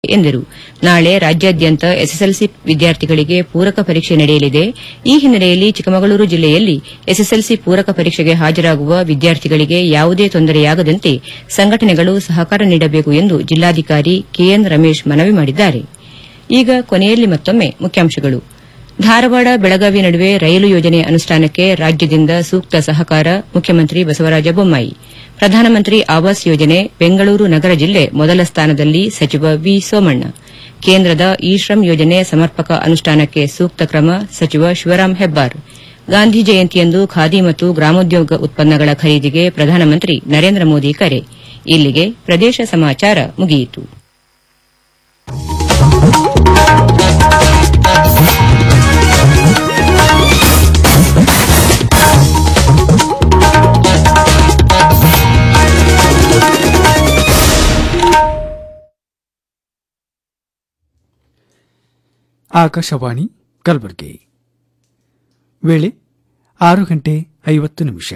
ಎಂದರು ನಾಳೆ ರಾಜ್ಯಾದ್ಯಂತ ಎಸ್ಎಸ್ಎಲ್ಸಿ ವಿದ್ಯಾರ್ಥಿಗಳಿಗೆ ಪೂರಕ ಪರೀಕ್ಷೆ ನಡೆಯಲಿದೆ ಈ ಹಿನ್ನೆಲೆಯಲ್ಲಿ ಚಿಕ್ಕಮಗಳೂರು ಜಿಲ್ಲೆಯಲ್ಲಿ ಎಸ್ಎಸ್ಎಲ್ಸಿ ಪೂರಕ ಪರೀಕ್ಷೆಗೆ ಹಾಜರಾಗುವ ವಿದ್ಯಾರ್ಥಿಗಳಿಗೆ ಯಾವುದೇ ತೊಂದರೆಯಾಗದಂತೆ ಸಂಘಟನೆಗಳು ಸಹಕಾರ ನೀಡಬೇಕು ಎಂದು ಜಿಲ್ಲಾಧಿಕಾರಿ ಕೆಎನ್ ರಮೇಶ್ ಮನವಿ ಮಾಡಿದ್ದಾರೆ ಈಗ ಕೊನೆಯಲ್ಲಿ ಮತ್ತೊಮ್ಮೆ ಮುಖ್ಯಾಂಶಗಳು ಧಾರವಾಡ ಬೆಳಗಾವಿ ನಡುವೆ ರೈಲು ಯೋಜನೆ ಅನುಷ್ಠಾನಕ್ಕೆ ರಾಜ್ಯದಿಂದ ಸೂಕ್ತ ಸಹಕಾರ ಮುಖ್ಯಮಂತ್ರಿ ಬಸವರಾಜ ಬೊಮ್ಮಾಯಿ ಪ್ರಧಾನಮಂತ್ರಿ ಆವಾಸ್ ಯೋಜನೆ ಬೆಂಗಳೂರು ನಗರ ಜಿಲ್ಲೆ ಮೊದಲ ಸ್ಥಾನದಲ್ಲಿ ಸಚಿವ ವಿ ಸೋಮಣ್ಣ ಕೇಂದ್ರದ ಇ ಶ್ರಮ್ ಯೋಜನೆ ಸಮರ್ಪಕ ಅನುಷ್ಠಾನಕ್ಕೆ ಸೂಕ್ತ ಕ್ರಮ ಸಚಿವ ಶಿವರಾಂ ಹೆಬ್ಬಾರ್ ಗಾಂಧಿ ಜಯಂತಿಯಂದು ಖಾದಿ ಮತ್ತು ಗ್ರಾಮೋದ್ಯೋಗ ಉತ್ಪನ್ನಗಳ ಖರೀದಿಗೆ ಪ್ರಧಾನಮಂತ್ರಿ ನರೇಂದ್ರ ಮೋದಿ ಕರೆ ಇಲ್ಲಿಗೆ ಪ್ರದೇಶ ಸಮಾಚಾರ ಮುಗಿಯಿತು ಆಕಾಶವಾಣಿ ಕಲಬುರಗಿ ವೇಳೆ ಆರು ಗಂಟೆ ಐವತ್ತು ನಿಮಿಷ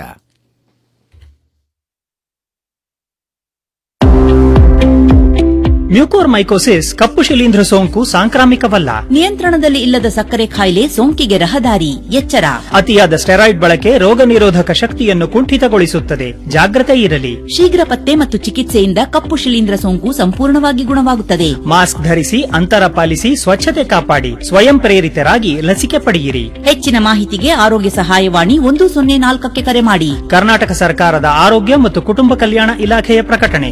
ಮ್ಯೂಕೋರ್ಮೈಕೋಸಿಸ್ ಕಪ್ಪು ಶಿಲೀಂಧ್ರ ಸೋಂಕು ಸಾಂಕ್ರಾಮಿಕವಲ್ಲ ನಿಯಂತ್ರಣದಲ್ಲಿ ಇಲ್ಲದ ಸಕ್ಕರೆ ಕಾಯಿಲೆ ಸೋಂಕಿಗೆ ರಹದಾರಿ ಎಚ್ಚರ ಅತಿಯಾದ ಸ್ಟೆರಾಯ್ಡ್ ಬಳಕೆ ರೋಗ ನಿರೋಧಕ ಶಕ್ತಿಯನ್ನು ಕುಂಠಿತಗೊಳಿಸುತ್ತದೆ ಜಾಗ್ರತೆ ಇರಲಿ ಶೀಘ್ರ ಪತ್ತೆ ಮತ್ತು ಚಿಕಿತ್ಸೆಯಿಂದ ಕಪ್ಪು ಶಿಲೀಂಧ್ರ ಸೋಂಕು ಸಂಪೂರ್ಣವಾಗಿ ಗುಣವಾಗುತ್ತದೆ ಮಾಸ್ಕ್ ಧರಿಸಿ ಅಂತರ ಪಾಲಿಸಿ ಸ್ವಚ್ಛತೆ ಕಾಪಾಡಿ ಸ್ವಯಂ ಪ್ರೇರಿತರಾಗಿ ಲಸಿಕೆ ಪಡೆಯಿರಿ ಹೆಚ್ಚಿನ ಮಾಹಿತಿಗೆ ಆರೋಗ್ಯ ಸಹಾಯವಾಣಿ ಒಂದು ಸೊನ್ನೆ ನಾಲ್ಕಕ್ಕೆ ಕರೆ ಮಾಡಿ ಕರ್ನಾಟಕ ಸರ್ಕಾರದ ಆರೋಗ್ಯ ಮತ್ತು ಕುಟುಂಬ ಕಲ್ಯಾಣ ಇಲಾಖೆಯ ಪ್ರಕಟಣೆ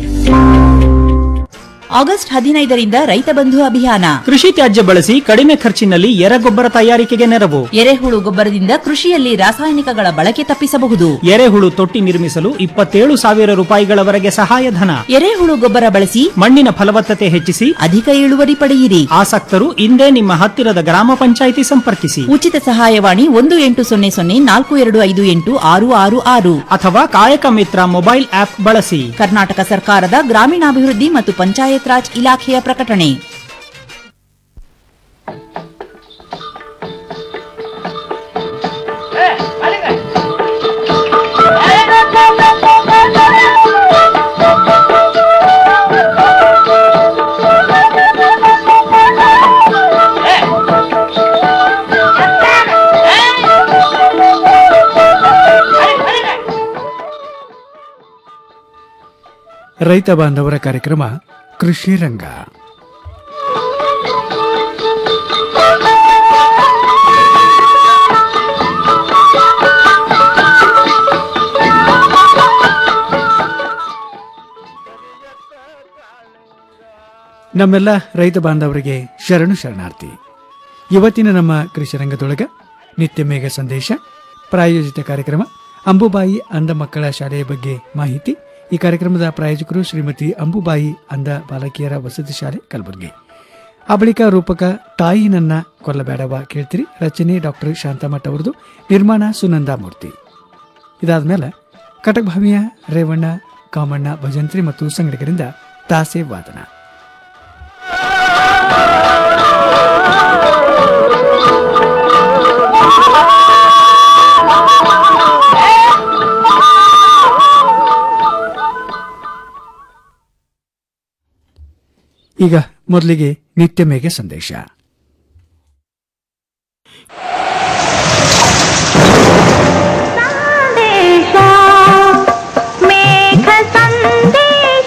ಆಗಸ್ಟ್ ಹದಿನೈದರಿಂದ ರೈತ ಬಂಧು ಅಭಿಯಾನ ಕೃಷಿ ತ್ಯಾಜ್ಯ ಬಳಸಿ ಕಡಿಮೆ ಖರ್ಚಿನಲ್ಲಿ ಎರೆಗೊಬ್ಬರ ತಯಾರಿಕೆಗೆ ನೆರವು ಎರೆಹುಳು ಗೊಬ್ಬರದಿಂದ ಕೃಷಿಯಲ್ಲಿ ರಾಸಾಯನಿಕಗಳ ಬಳಕೆ ತಪ್ಪಿಸಬಹುದು ಎರೆಹುಳು ತೊಟ್ಟಿ ನಿರ್ಮಿಸಲು ಇಪ್ಪತ್ತೇಳು ಸಾವಿರ ರೂಪಾಯಿಗಳವರೆಗೆ ಸಹಾಯಧನ ಎರೆಹುಳು ಗೊಬ್ಬರ ಬಳಸಿ ಮಣ್ಣಿನ ಫಲವತ್ತತೆ ಹೆಚ್ಚಿಸಿ ಅಧಿಕ ಇಳುವರಿ ಪಡೆಯಿರಿ ಆಸಕ್ತರು ಇಂದೇ ನಿಮ್ಮ ಹತ್ತಿರದ ಗ್ರಾಮ ಪಂಚಾಯಿತಿ ಸಂಪರ್ಕಿಸಿ ಉಚಿತ ಸಹಾಯವಾಣಿ ಒಂದು ಎಂಟು ಸೊನ್ನೆ ಸೊನ್ನೆ ನಾಲ್ಕು ಎರಡು ಐದು ಎಂಟು ಆರು ಆರು ಆರು ಅಥವಾ ಕಾಯಕ ಮಿತ್ರ ಮೊಬೈಲ್ ಆಪ್ ಬಳಸಿ ಕರ್ನಾಟಕ ಸರ್ಕಾರದ ಗ್ರಾಮೀಣಾಭಿವೃದ್ಧಿ ಮತ್ತು ಪಂಚಾಯತ್ ರಾಜ್ ಇಲಾಖೆಯ ಪ್ರಕಟಣೆ ರೈತ ಬಾಂಧವರ ಕಾರ್ಯಕ್ರಮ ಕೃಷಿ ರಂಗ ನಮ್ಮೆಲ್ಲ ರೈತ ಬಾಂಧವರಿಗೆ ಶರಣು ಶರಣಾರ್ಥಿ ಇವತ್ತಿನ ನಮ್ಮ ಕೃಷಿ ರಂಗದೊಳಗ ನಿತ್ಯ ಮೇಘ ಸಂದೇಶ ಪ್ರಾಯೋಜಿತ ಕಾರ್ಯಕ್ರಮ ಅಂಬುಬಾಯಿ ಅಂಧ ಮಕ್ಕಳ ಶಾಲೆಯ ಬಗ್ಗೆ ಮಾಹಿತಿ ಈ ಕಾರ್ಯಕ್ರಮದ ಪ್ರಾಯೋಜಕರು ಶ್ರೀಮತಿ ಅಂಬುಬಾಯಿ ಅಂಧ ಬಾಲಕಿಯರ ವಸತಿ ಶಾಲೆ ಕಲಬುರಗಿ ಆ ಬಳಿಕ ರೂಪಕ ತಾಯಿ ನನ್ನ ಕೊಲ್ಲಬೇಡವ ಕೇಳ್ತೀರಿ ರಚನೆ ಡಾಕ್ಟರ್ ಶಾಂತಮಠ ಅವರದು ನಿರ್ಮಾಣ ಸುನಂದಾ ಮೂರ್ತಿ ಇದಾದ್ಮೇಲೆ ಕಟಕಭಾವಿಯ ರೇವಣ್ಣ ಕಾಮಣ್ಣ ಭಜಂತ್ರಿ ಮತ್ತು ಸಂಘಟಕರಿಂದ ತಾಸೆ ವಾದನ ಈಗ ಮೊದಲಿಗೆ ನಿತ್ಯ ಮೇಘ ಸಂದೇಶ ಸಂದೇಶ ಮೇಘ ಸಂದೇಶ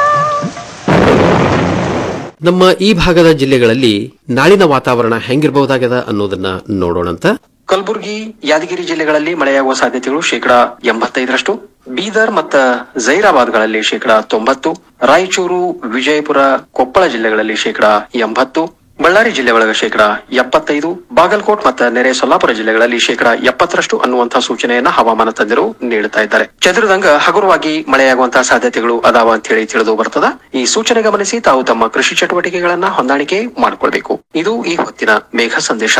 ನಮ್ಮ ಈ ಭಾಗದ ಜಿಲ್ಲೆಗಳಲ್ಲಿ ನಾಳಿನ ವಾತಾವರಣ ಹೆಂಗಿರಬಹುದಾಗದ ಅನ್ನೋದನ್ನ ನೋಡೋಣಂತ ಕಲಬುರಗಿ ಯಾದಗಿರಿ ಜಿಲ್ಲೆಗಳಲ್ಲಿ ಮಳೆಯಾಗುವ ಸಾಧ್ಯತೆಗಳು ಶೇಕಡಾ ಎಂಬತ್ತೈದರಷ್ಟು ಬೀದರ್ ಮತ್ತು ಜೈರಾಬಾದ್ಗಳಲ್ಲಿ ಶೇಕಡಾ ತೊಂಬತ್ತು ರಾಯಚೂರು ವಿಜಯಪುರ ಕೊಪ್ಪಳ ಜಿಲ್ಲೆಗಳಲ್ಲಿ ಶೇಕಡಾ ಎಂಬತ್ತು ಬಳ್ಳಾರಿ ಜಿಲ್ಲೆ ಒಳಗ ಶೇಕಡಾ ಎಪ್ಪತ್ತೈದು ಬಾಗಲಕೋಟ್ ಮತ್ತು ನೆರೆ ಸೊಲ್ಲಾಪುರ ಜಿಲ್ಲೆಗಳಲ್ಲಿ ಶೇಕಡಾ ಎಪ್ಪತ್ತರಷ್ಟು ಅನ್ನುವಂತಹ ಸೂಚನೆಯನ್ನ ಹವಾಮಾನ ತಜ್ಞರು ನೀಡುತ್ತಾ ಇದ್ದಾರೆ ಚದುರಿದಂಗ ಹಗುರವಾಗಿ ಮಳೆಯಾಗುವಂತಹ ಸಾಧ್ಯತೆಗಳು ಅದಾವ ಅಂತ ಹೇಳಿ ತಿಳಿದು ಬರ್ತದ ಈ ಸೂಚನೆ ಗಮನಿಸಿ ತಾವು ತಮ್ಮ ಕೃಷಿ ಚಟುವಟಿಕೆಗಳನ್ನ ಹೊಂದಾಣಿಕೆ ಮಾಡಿಕೊಳ್ಬೇಕು ಇದು ಈ ಹೊತ್ತಿನ ಮೇಘ ಸಂದೇಶ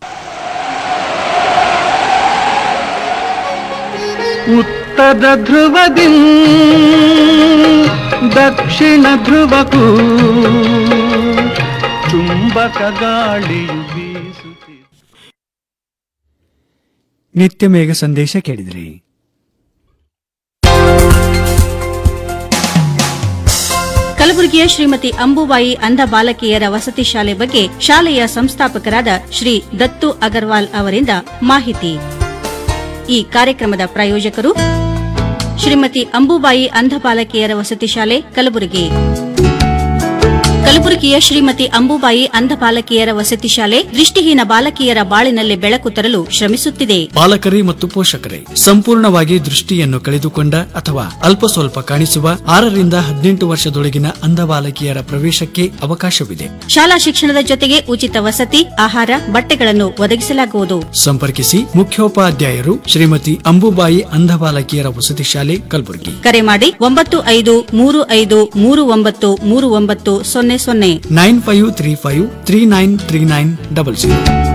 ಉತ್ತರ ಧ್ರುವದಿ ದಕ್ಷಿಣ ಧ್ರುವಕ್ಕೂ ಚುಂಬಕ ಗಾಳಿಯು ಬೀಸುತ್ತಿದೆ ನಿತ್ಯ ಮೇಘ ಸಂದೇಶ ಕೇಳಿದ್ರಿ ಕಲಬುರಗಿಯ ಶ್ರೀಮತಿ ಅಂಬುಬಾಯಿ ಅಂಧ ಬಾಲಕಿಯರ ವಸತಿ ಶಾಲೆ ಬಗ್ಗೆ ಶಾಲೆಯ ಸಂಸ್ಥಾಪಕರಾದ ಶ್ರೀ ದತ್ತು ಅಗರ್ವಾಲ್ ಅವರಿಂದ ಮಾಹಿತಿ ಈ ಕಾರ್ಯಕ್ರಮದ ಪ್ರಾಯೋಜಕರು ಶ್ರೀಮತಿ ಅಂಬುಬಾಯಿ ಅಂಧ ಬಾಲಕಿಯರ ವಸತಿ ಶಾಲೆ ಕಲಬುರಗಿ ಕಲಬುರಗಿಯ ಶ್ರೀಮತಿ ಅಂಬುಬಾಯಿ ಅಂಧ ಬಾಲಕಿಯರ ವಸತಿ ಶಾಲೆ ದೃಷ್ಟಿಹೀನ ಬಾಲಕಿಯರ ಬಾಳಿನಲ್ಲಿ ಬೆಳಕು ತರಲು ಶ್ರಮಿಸುತ್ತಿದೆ ಪಾಲಕರೇ ಮತ್ತು ಪೋಷಕರೇ ಸಂಪೂರ್ಣವಾಗಿ ದೃಷ್ಟಿಯನ್ನು ಕಳೆದುಕೊಂಡ ಅಥವಾ ಅಲ್ಪ ಸ್ವಲ್ಪ ಕಾಣಿಸುವ ಆರರಿಂದ ಹದಿನೆಂಟು ವರ್ಷದೊಳಗಿನ ಅಂಧ ಬಾಲಕಿಯರ ಪ್ರವೇಶಕ್ಕೆ ಅವಕಾಶವಿದೆ ಶಾಲಾ ಶಿಕ್ಷಣದ ಜೊತೆಗೆ ಉಚಿತ ವಸತಿ ಆಹಾರ ಬಟ್ಟೆಗಳನ್ನು ಒದಗಿಸಲಾಗುವುದು ಸಂಪರ್ಕಿಸಿ ಮುಖ್ಯೋಪಾಧ್ಯಾಯರು ಶ್ರೀಮತಿ ಅಂಬುಬಾಯಿ ಅಂಧ ಬಾಲಕಿಯರ ವಸತಿ ಶಾಲೆ ಕಲಬುರಗಿ ಕರೆ ಮಾಡಿ ಒಂಬತ್ತು ಐದು ಮೂರು ಐದು ಮೂರು ಒಂಬತ್ತು ಮೂರು ಒಂಬತ್ತು ಸೊನ್ನೆ ಸೊನ್ನೆ nine five three five three nine three nine double zero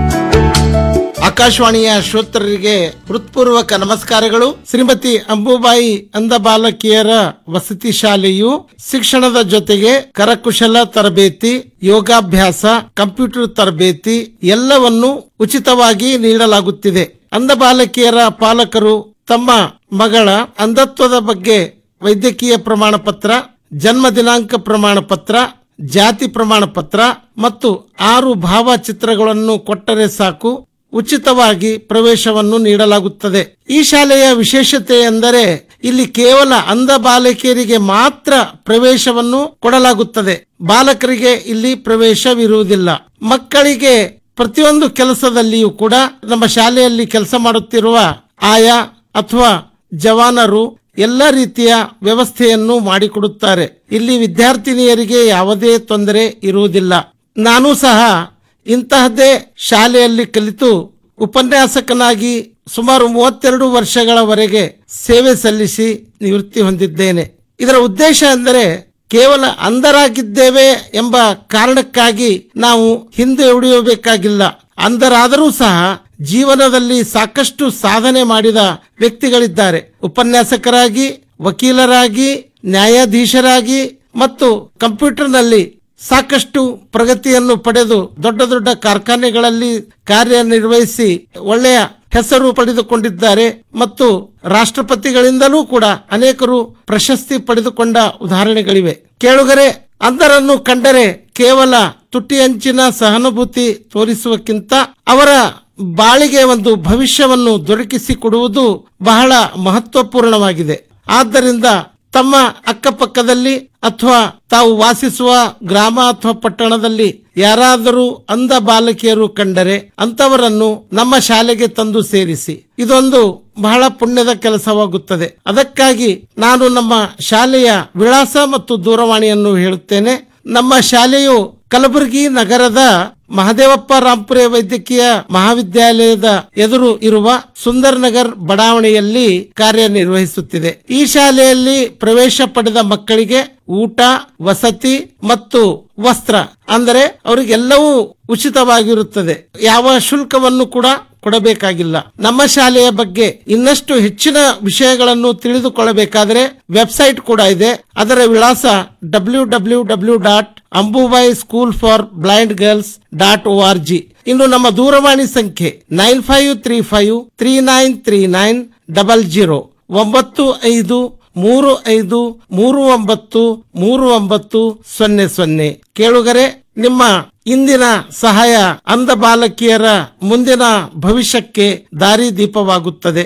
ಆಕಾಶವಾಣಿಯ ಶ್ರೋತರರಿಗೆ ಹೃತ್ಪೂರ್ವಕ ನಮಸ್ಕಾರಗಳು ಶ್ರೀಮತಿ ಅಂಬುಬಾಯಿ ಅಂಧ ಬಾಲಕಿಯರ ವಸತಿ ಶಾಲೆಯು ಶಿಕ್ಷಣದ ಜೊತೆಗೆ ಕರಕುಶಲ ತರಬೇತಿ ಯೋಗಾಭ್ಯಾಸ ಕಂಪ್ಯೂಟರ್ ತರಬೇತಿ ಎಲ್ಲವನ್ನು ಉಚಿತವಾಗಿ ನೀಡಲಾಗುತ್ತಿದೆ ಅಂಧ ಬಾಲಕಿಯರ ಪಾಲಕರು ತಮ್ಮ ಮಗಳ ಅಂಧತ್ವದ ಬಗ್ಗೆ ವೈದ್ಯಕೀಯ ಪ್ರಮಾಣ ಪತ್ರ ಜನ್ಮ ದಿನಾಂಕ ಪ್ರಮಾಣ ಪತ್ರ ಜಾತಿ ಪ್ರಮಾಣ ಪತ್ರ ಮತ್ತು ಆರು ಭಾವಚಿತ್ರಗಳನ್ನು ಕೊಟ್ಟರೆ ಸಾಕು ಉಚಿತವಾಗಿ ಪ್ರವೇಶವನ್ನು ನೀಡಲಾಗುತ್ತದೆ ಈ ಶಾಲೆಯ ವಿಶೇಷತೆ ಎಂದರೆ ಇಲ್ಲಿ ಕೇವಲ ಅಂಧ ಬಾಲಕಿಯರಿಗೆ ಮಾತ್ರ ಪ್ರವೇಶವನ್ನು ಕೊಡಲಾಗುತ್ತದೆ ಬಾಲಕರಿಗೆ ಇಲ್ಲಿ ಪ್ರವೇಶವಿರುವುದಿಲ್ಲ ಮಕ್ಕಳಿಗೆ ಪ್ರತಿಯೊಂದು ಕೆಲಸದಲ್ಲಿಯೂ ಕೂಡ ನಮ್ಮ ಶಾಲೆಯಲ್ಲಿ ಕೆಲಸ ಮಾಡುತ್ತಿರುವ ಆಯಾ ಅಥವಾ ಜವಾನರು ಎಲ್ಲ ರೀತಿಯ ವ್ಯವಸ್ಥೆಯನ್ನು ಮಾಡಿಕೊಡುತ್ತಾರೆ ಇಲ್ಲಿ ವಿದ್ಯಾರ್ಥಿನಿಯರಿಗೆ ಯಾವುದೇ ತೊಂದರೆ ಇರುವುದಿಲ್ಲ ನಾನು ಸಹ ಇಂತಹದ್ದೇ ಶಾಲೆಯಲ್ಲಿ ಕಲಿತು ಉಪನ್ಯಾಸಕನಾಗಿ ಸುಮಾರು ಮೂವತ್ತೆರಡು ವರ್ಷಗಳವರೆಗೆ ಸೇವೆ ಸಲ್ಲಿಸಿ ನಿವೃತ್ತಿ ಹೊಂದಿದ್ದೇನೆ ಇದರ ಉದ್ದೇಶ ಎಂದರೆ ಕೇವಲ ಅಂಧರಾಗಿದ್ದೇವೆ ಎಂಬ ಕಾರಣಕ್ಕಾಗಿ ನಾವು ಹಿಂದೆ ಉಳಿಯಬೇಕಾಗಿಲ್ಲ ಅಂಧರಾದರೂ ಸಹ ಜೀವನದಲ್ಲಿ ಸಾಕಷ್ಟು ಸಾಧನೆ ಮಾಡಿದ ವ್ಯಕ್ತಿಗಳಿದ್ದಾರೆ ಉಪನ್ಯಾಸಕರಾಗಿ ವಕೀಲರಾಗಿ ನ್ಯಾಯಾಧೀಶರಾಗಿ ಮತ್ತು ಕಂಪ್ಯೂಟರ್ನಲ್ಲಿ ಸಾಕಷ್ಟು ಪ್ರಗತಿಯನ್ನು ಪಡೆದು ದೊಡ್ಡ ದೊಡ್ಡ ಕಾರ್ಖಾನೆಗಳಲ್ಲಿ ಕಾರ್ಯನಿರ್ವಹಿಸಿ ಒಳ್ಳೆಯ ಹೆಸರು ಪಡೆದುಕೊಂಡಿದ್ದಾರೆ ಮತ್ತು ರಾಷ್ಟ್ರಪತಿಗಳಿಂದಲೂ ಕೂಡ ಅನೇಕರು ಪ್ರಶಸ್ತಿ ಪಡೆದುಕೊಂಡ ಉದಾಹರಣೆಗಳಿವೆ ಕೇಳುಗರೆ ಅಂಧರನ್ನು ಕಂಡರೆ ಕೇವಲ ತುಟಿ ಅಂಚಿನ ಸಹಾನುಭೂತಿ ತೋರಿಸುವಕ್ಕಿಂತ ಅವರ ಬಾಳಿಗೆ ಒಂದು ಭವಿಷ್ಯವನ್ನು ದೊರಕಿಸಿಕೊಡುವುದು ಬಹಳ ಮಹತ್ವಪೂರ್ಣವಾಗಿದೆ ಆದ್ದರಿಂದ ತಮ್ಮ ಅಕ್ಕಪಕ್ಕದಲ್ಲಿ ಅಥವಾ ತಾವು ವಾಸಿಸುವ ಗ್ರಾಮ ಅಥವಾ ಪಟ್ಟಣದಲ್ಲಿ ಯಾರಾದರೂ ಅಂಧ ಬಾಲಕಿಯರು ಕಂಡರೆ ಅಂತವರನ್ನು ನಮ್ಮ ಶಾಲೆಗೆ ತಂದು ಸೇರಿಸಿ ಇದೊಂದು ಬಹಳ ಪುಣ್ಯದ ಕೆಲಸವಾಗುತ್ತದೆ ಅದಕ್ಕಾಗಿ ನಾನು ನಮ್ಮ ಶಾಲೆಯ ವಿಳಾಸ ಮತ್ತು ದೂರವಾಣಿಯನ್ನು ಹೇಳುತ್ತೇನೆ ನಮ್ಮ ಶಾಲೆಯು ಕಲಬುರಗಿ ನಗರದ ಮಹದೇವಪ್ಪ ರಾಂಪುರೆ ವೈದ್ಯಕೀಯ ಮಹಾವಿದ್ಯಾಲಯದ ಎದುರು ಇರುವ ಸುಂದರ್ ನಗರ್ ಬಡಾವಣೆಯಲ್ಲಿ ಕಾರ್ಯನಿರ್ವಹಿಸುತ್ತಿದೆ ಈ ಶಾಲೆಯಲ್ಲಿ ಪ್ರವೇಶ ಪಡೆದ ಮಕ್ಕಳಿಗೆ ಊಟ ವಸತಿ ಮತ್ತು ವಸ್ತ್ರ ಅಂದರೆ ಅವರಿಗೆಲ್ಲವೂ ಉಚಿತವಾಗಿರುತ್ತದೆ ಯಾವ ಶುಲ್ಕವನ್ನು ಕೂಡ ಕೊಡಬೇಕಾಗಿಲ್ಲ ನಮ್ಮ ಶಾಲೆಯ ಬಗ್ಗೆ ಇನ್ನಷ್ಟು ಹೆಚ್ಚಿನ ವಿಷಯಗಳನ್ನು ತಿಳಿದುಕೊಳ್ಳಬೇಕಾದರೆ ವೆಬ್ಸೈಟ್ ಕೂಡ ಇದೆ ಅದರ ವಿಳಾಸ W W W dot Ambubai school for blind girls dot O R G ಇನ್ನು ನಮ್ಮ ದೂರವಾಣಿ ಸಂಖ್ಯೆ nine five three five three nine three nine double zero ಒಂಬತ್ತು ಐದು ಮೂರು ಐದು ಮೂರು ಒಂಬತ್ತು ಮೂರು ಒಂಬತ್ತು ಸೊನ್ನೆ ಸೊನ್ನೆ ಕೇಳುಗರೆ ನಿಮ್ಮ ಇಂದಿನ ಸಹಾಯ ಅಂಧ ಬಾಲಕಿಯರ ಮುಂದಿನ ಭವಿಷ್ಯಕ್ಕೆ ದಾರಿದೀಪವಾಗುತ್ತದೆ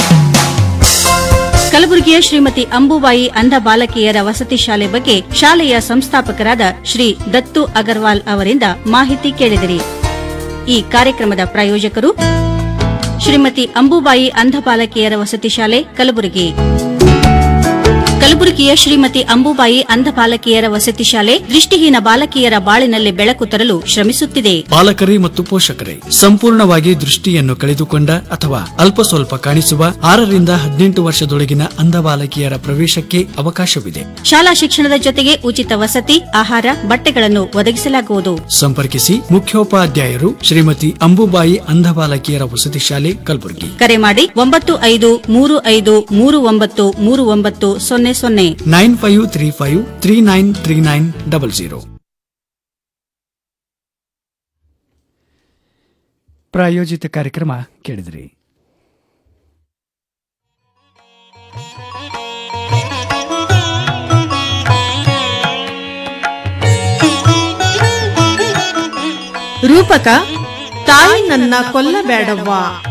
ಕಲಬುರಗಿಯ ಶ್ರೀಮತಿ ಅಂಬುಬಾಯಿ ಅಂಧ ಬಾಲಕಿಯರ ವಸತಿ ಶಾಲೆ ಬಗ್ಗೆ ಶಾಲೆಯ ಸಂಸ್ಥಾಪಕರಾದ ಶ್ರೀ ದತ್ತು ಅಗರ್ವಾಲ್ ಅವರಿಂದ ಮಾಹಿತಿ ಕೇಳಿದಿರಿ ಈ ಕಾರ್ಯಕ್ರಮದ ಪ್ರಾಯೋಜಕರು ಶ್ರೀಮತಿ ಅಂಬುಬಾಯಿ ಅಂಧ ಬಾಲಕಿಯರ ವಸತಿ ಶಾಲೆ ಕಲಬುರಗಿ ಕಲಬುರಗಿಯ ಶ್ರೀಮತಿ ಅಂಬುಬಾಯಿ ಅಂಧ ಬಾಲಕಿಯರ ವಸತಿ ಶಾಲೆ ದೃಷ್ಟಿಹೀನ ಬಾಲಕಿಯರ ಬಾಳಿನಲ್ಲಿ ಬೆಳಕು ತರಲು ಶ್ರಮಿಸುತ್ತಿದೆ ಪಾಲಕರೇ ಮತ್ತು ಪೋಷಕರೇ ಸಂಪೂರ್ಣವಾಗಿ ದೃಷ್ಟಿಯನ್ನು ಕಳೆದುಕೊಂಡ ಅಥವಾ ಅಲ್ಪ ಸ್ವಲ್ಪ ಕಾಣಿಸುವ ಆರರಿಂದ ಹದಿನೆಂಟು ವರ್ಷದೊಳಗಿನ ಅಂಧ ಬಾಲಕಿಯರ ಪ್ರವೇಶಕ್ಕೆ ಅವಕಾಶವಿದೆ ಶಾಲಾ ಶಿಕ್ಷಣದ ಜೊತೆಗೆ ಉಚಿತ ವಸತಿ ಆಹಾರ ಬಟ್ಟೆಗಳನ್ನು ಒದಗಿಸಲಾಗುವುದು ಸಂಪರ್ಕಿಸಿ ಮುಖ್ಯೋಪಾಧ್ಯಾಯರು ಶ್ರೀಮತಿ ಅಂಬುಬಾಯಿ ಅಂಧ ಬಾಲಕಿಯರ ವಸತಿ ಶಾಲೆ ಕಲಬುರಗಿ ಕರೆ ಮಾಡಿ ಒಂಬತ್ತು ಐದು ಮೂರು ಐದು ಮೂರು ಒಂಬತ್ತು ಮೂರು ಒಂಬತ್ತು ಸೊನ್ನೆ ಸೊನ್ನೆ nine five three five three nine three nine double zero ಪ್ರಾಯೋಜಿತ ಕಾರ್ಯಕ್ರಮ ಕೇಳಿದ್ರಿ ರೂಪಕ ತಾಯಿ ನನ್ನ ಕೊಲ್ಲಬೇಡವ್ವ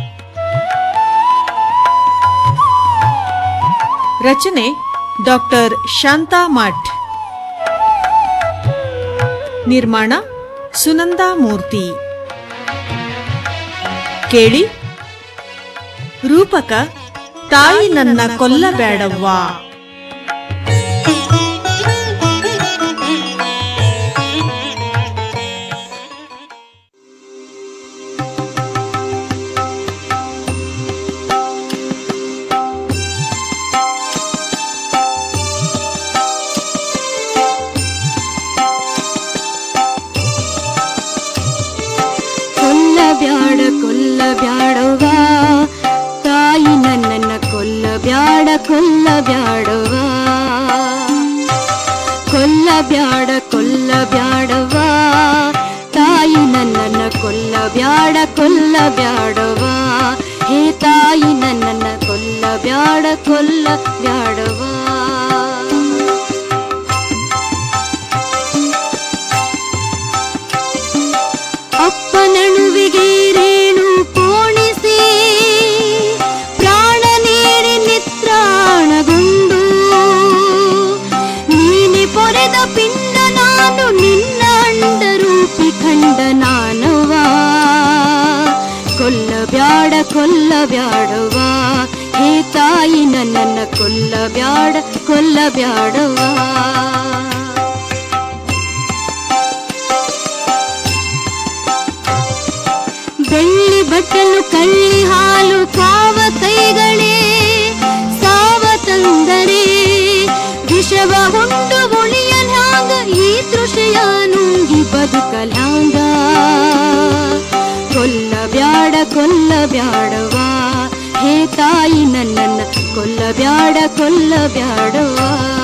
ರಚನೆ ಡಾಕ್ಟರ್ ಶಾಂತಾ ಮಠ್ ನಿರ್ಮಾಣ ಸುನಂದಾ ಮೂರ್ತಿ ಕೇಳಿ ರೂಪಕ ತಾಯಿ ನನ್ನ ಕೊಲ್ಲಬೇಡವ್ವ ಕೊಲ್ಲಬ್ಯಾಡ ಕೊಲ್ಲಬ್ಯಾಡವ್ವ ತಾಯಿ ನನ್ನನ್ನ ಕೊಲ್ಲಬ್ಯಾಡ ಕೊಲ್ಲಬ್ಯಾಡವ್ವ ಕೊಲ್ಲಬ್ಯಾಡ ಕೊಲ್ಲಬ್ಯಾಡವ್ವ ತಾಯಿ ನನ್ನನ್ನ ಕೊಲ್ಲಬ್ಯಾಡ ಕೊಲ್ಲಬ್ಯಾಡವ್ವ ಹೇ ತಾಯಿ ನನ್ನನ್ನ ಕೊಲ್ಲಬ್ಯಾಡ ಕೊಲ್ಲಬ್ಯಾಡವ್ವ ಅಪ್ಪನಳುವಿಗೆ ರೇಣು ಪೋಣಿಸಿ ಪ್ರಾಣ ನೀಡಿ ನಿತ್ರಾಣಗೊಂಡು ನೀನೆ ಪೊರೆದ ಪಿಂಡ ನಾನು ನಿನ್ನ ಅಂಡ ರೂಪಿ ಖಂಡ ನಾನವ ಕೊಲ್ಲಬ್ಯಾಡ ಕೊಲ್ಲಬ್ಯಾಡವ ಹೇ ತಾಯಿ ನನ್ನನ್ನ ಕೊಲ್ಲಬ್ಯಾಡ ಕೊಲ್ಲಬ್ಯಾಡವ ಬೆಳ್ಳಿ ಬಟ್ಟಲು ಕಳ್ಳಿ ಹಾಲು ಕಾವ ಕೈಗಳೇ ಸಾವ ತಂದರೆ ವಿಷವ ಉಂಡು ಉಳಿಯಲ್ಯಾಂಗ ಈ ದೃಶ್ಯ ನುಂಗಿ ಬದುಕಲ್ಯಾಂಗ ಕೊಲ್ಲಬ್ಯಾಡ ಕೊಲ್ಲಬ್ಯಾಡವ ಹೇ ತಾಯಿ ನನ್ನನ್ನ ಕೊಲ್ಲಬ್ಯಾಡ ಕೊಲ್ಲಬ್ಯಾಡವ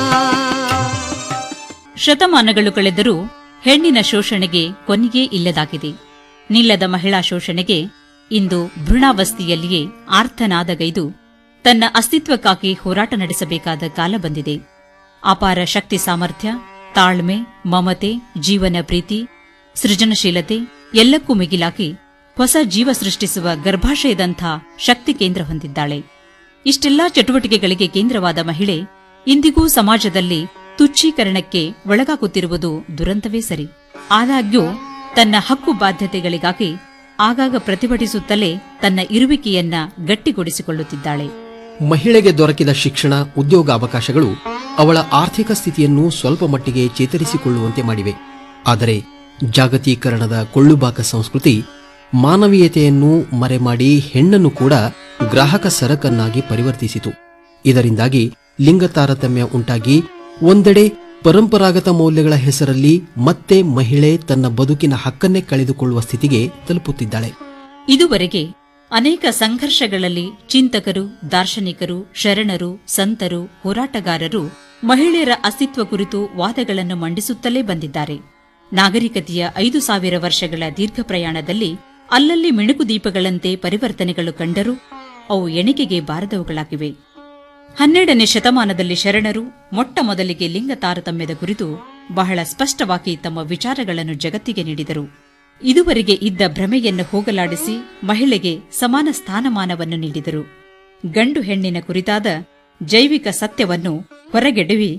ಶತಮಾನಗಳು ಕಳೆದರೂ ಹೆಣ್ಣಿನ ಶೋಷಣೆಗೆ ಕೊನೆಯೇ ಇಲ್ಲದಾಗಿದೆ ನಿಲ್ಲದ ಮಹಿಳಾ ಶೋಷಣೆಗೆ ಇಂದು ಭ್ರೂಣಾವಸ್ಥೆಯಲ್ಲಿಯೇ ಆರ್ತನಾದಗೈದು ತನ್ನ ಅಸ್ತಿತ್ವಕ್ಕಾಗಿ ಹೋರಾಟ ನಡೆಸಬೇಕಾದ ಕಾಲ ಬಂದಿದೆ ಅಪಾರ ಶಕ್ತಿ ಸಾಮರ್ಥ್ಯ ತಾಳ್ಮೆ ಮಮತೆ ಜೀವನ ಪ್ರೀತಿ ಸೃಜನಶೀಲತೆ ಎಲ್ಲಕ್ಕೂ ಮಿಗಿಲಾಗಿ ಹೊಸ ಜೀವ ಸೃಷ್ಟಿಸುವ ಗರ್ಭಾಶಯದಂಥ ಶಕ್ತಿ ಕೇಂದ್ರ ಹೊಂದಿದ್ದಾಳೆ ಇಷ್ಟೆಲ್ಲಾ ಚಟುವಟಿಕೆಗಳಿಗೆ ಕೇಂದ್ರವಾದ ಮಹಿಳೆ ಇಂದಿಗೂ ಸಮಾಜದಲ್ಲಿ ತುಚ್ಛೀಕರಣಕ್ಕೆ ಒಳಗಾಗುತ್ತಿರುವುದು ದುರಂತವೇ ಸರಿ ಆದಾಗ್ಯೂ ತನ್ನ ಹಕ್ಕು ಬಾಧ್ಯತೆಗಳಿಗಾಗಿ ಆಗಾಗ ಪ್ರತಿಭಟಿಸುತ್ತಲೇ ತನ್ನ ಇರುವಿಕೆಯನ್ನ ಗಟ್ಟಿಗೊಳಿಸಿಕೊಳ್ಳುತ್ತಿದ್ದಾಳೆ ಮಹಿಳೆಗೆ ದೊರಕಿದ ಶಿಕ್ಷಣ ಉದ್ಯೋಗಾವಕಾಶಗಳು ಅವಳ ಆರ್ಥಿಕ ಸ್ಥಿತಿಯನ್ನು ಸ್ವಲ್ಪ ಮಟ್ಟಿಗೆ ಚೇತರಿಸಿಕೊಳ್ಳುವಂತೆ ಮಾಡಿವೆ ಆದರೆ ಜಾಗತೀಕರಣದ ಕೊಳ್ಳುಬಾಕ ಸಂಸ್ಕೃತಿ ಮಾನವೀಯತೆಯನ್ನು ಮರೆಮಾಡಿ ಹೆಣ್ಣನ್ನು ಕೂಡ ಗ್ರಾಹಕ ಸರಕನ್ನಾಗಿ ಪರಿವರ್ತಿಸಿತು ಇದರಿಂದಾಗಿ ಲಿಂಗ ತಾರತಮ್ಯ ಉಂಟಾಗಿ ಒಂದೆಡೆ ಪರಂಪರಾಗತ ಮೌಲ್ಯಗಳ ಹೆಸರಲ್ಲಿ ಮತ್ತೆ ಮಹಿಳೆ ತನ್ನ ಬದುಕಿನ ಹಕ್ಕನ್ನೇ ಕಳೆದುಕೊಳ್ಳುವ ಸ್ಥಿತಿಗೆ ತಲುಪುತ್ತಿದ್ದಾಳೆ ಇದುವರೆಗೆ ಅನೇಕ ಸಂಘರ್ಷಗಳಲ್ಲಿ ಚಿಂತಕರು ದಾರ್ಶನಿಕರು ಶರಣರು ಸಂತರು ಹೋರಾಟಗಾರರು ಮಹಿಳೆಯರ ಅಸ್ತಿತ್ವ ಕುರಿತು ವಾದಗಳನ್ನು ಮಂಡಿಸುತ್ತಲೇ ಬಂದಿದ್ದಾರೆ ನಾಗರಿಕತೆಯ ಐದು ಸಾವಿರ ವರ್ಷಗಳ ದೀರ್ಘ ಪ್ರಯಾಣದಲ್ಲಿ ಅಲ್ಲಲ್ಲಿ ಮಿಣುಕು ದೀಪಗಳಂತೆ ಪರಿವರ್ತನೆಗಳು ಕಂಡರೂ ಅವು ಎಣಿಕೆಗೆ ಬಾರದವುಗಳಾಗಿವೆ ಹನ್ನೆರಡನೇ ಶತಮಾನದಲ್ಲಿ ಶರಣರು ಮೊಟ್ಟ ಮೊದಲಿಗೆ ಲಿಂಗ ತಾರತಮ್ಯದ ಕುರಿತು ಬಹಳ ಸ್ಪಷ್ಟವಾಗಿ ತಮ್ಮ ವಿಚಾರಗಳನ್ನು ಜಗತ್ತಿಗೆ ನೀಡಿದರು ಇದುವರೆಗೆ ಇದ್ದ ಭ್ರಮೆಯನ್ನು ಹೋಗಲಾಡಿಸಿ ಮಹಿಳೆಗೆ ಸಮಾನ ಸ್ಥಾನಮಾನವನ್ನು ನೀಡಿದರು ಗಂಡು ಹೆಣ್ಣಿನ ಕುರಿತಾದ ಜೈವಿಕ ಸತ್ಯವನ್ನು ಹೊರಗೆಡವಿ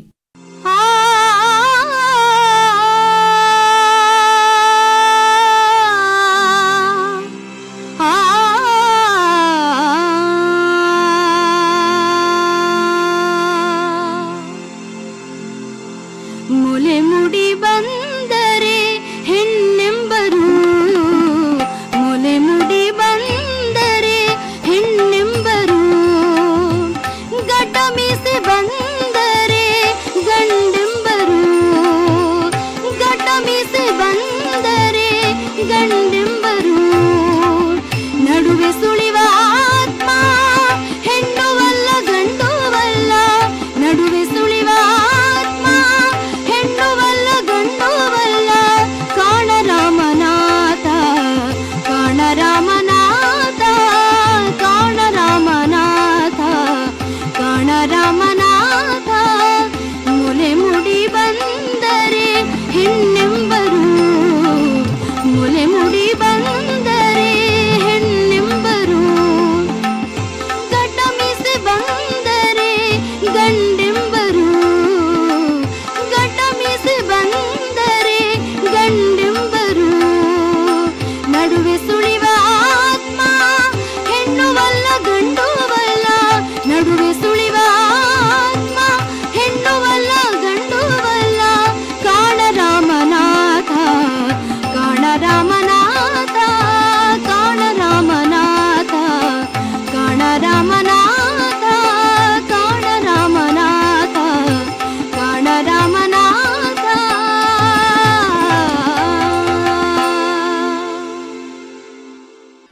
ಮುಲೆ ಮುಡಿ ಬಂದರೆ ಹೆಣ್ಣೆಂಬರು ಮುಲೆ ಮುಡಿ ಬಂದರೆ ಹೆಣ್ಣೆಂಬರು ಗಡ್ಡ ಮೀಸೆ ಬಂದರೆ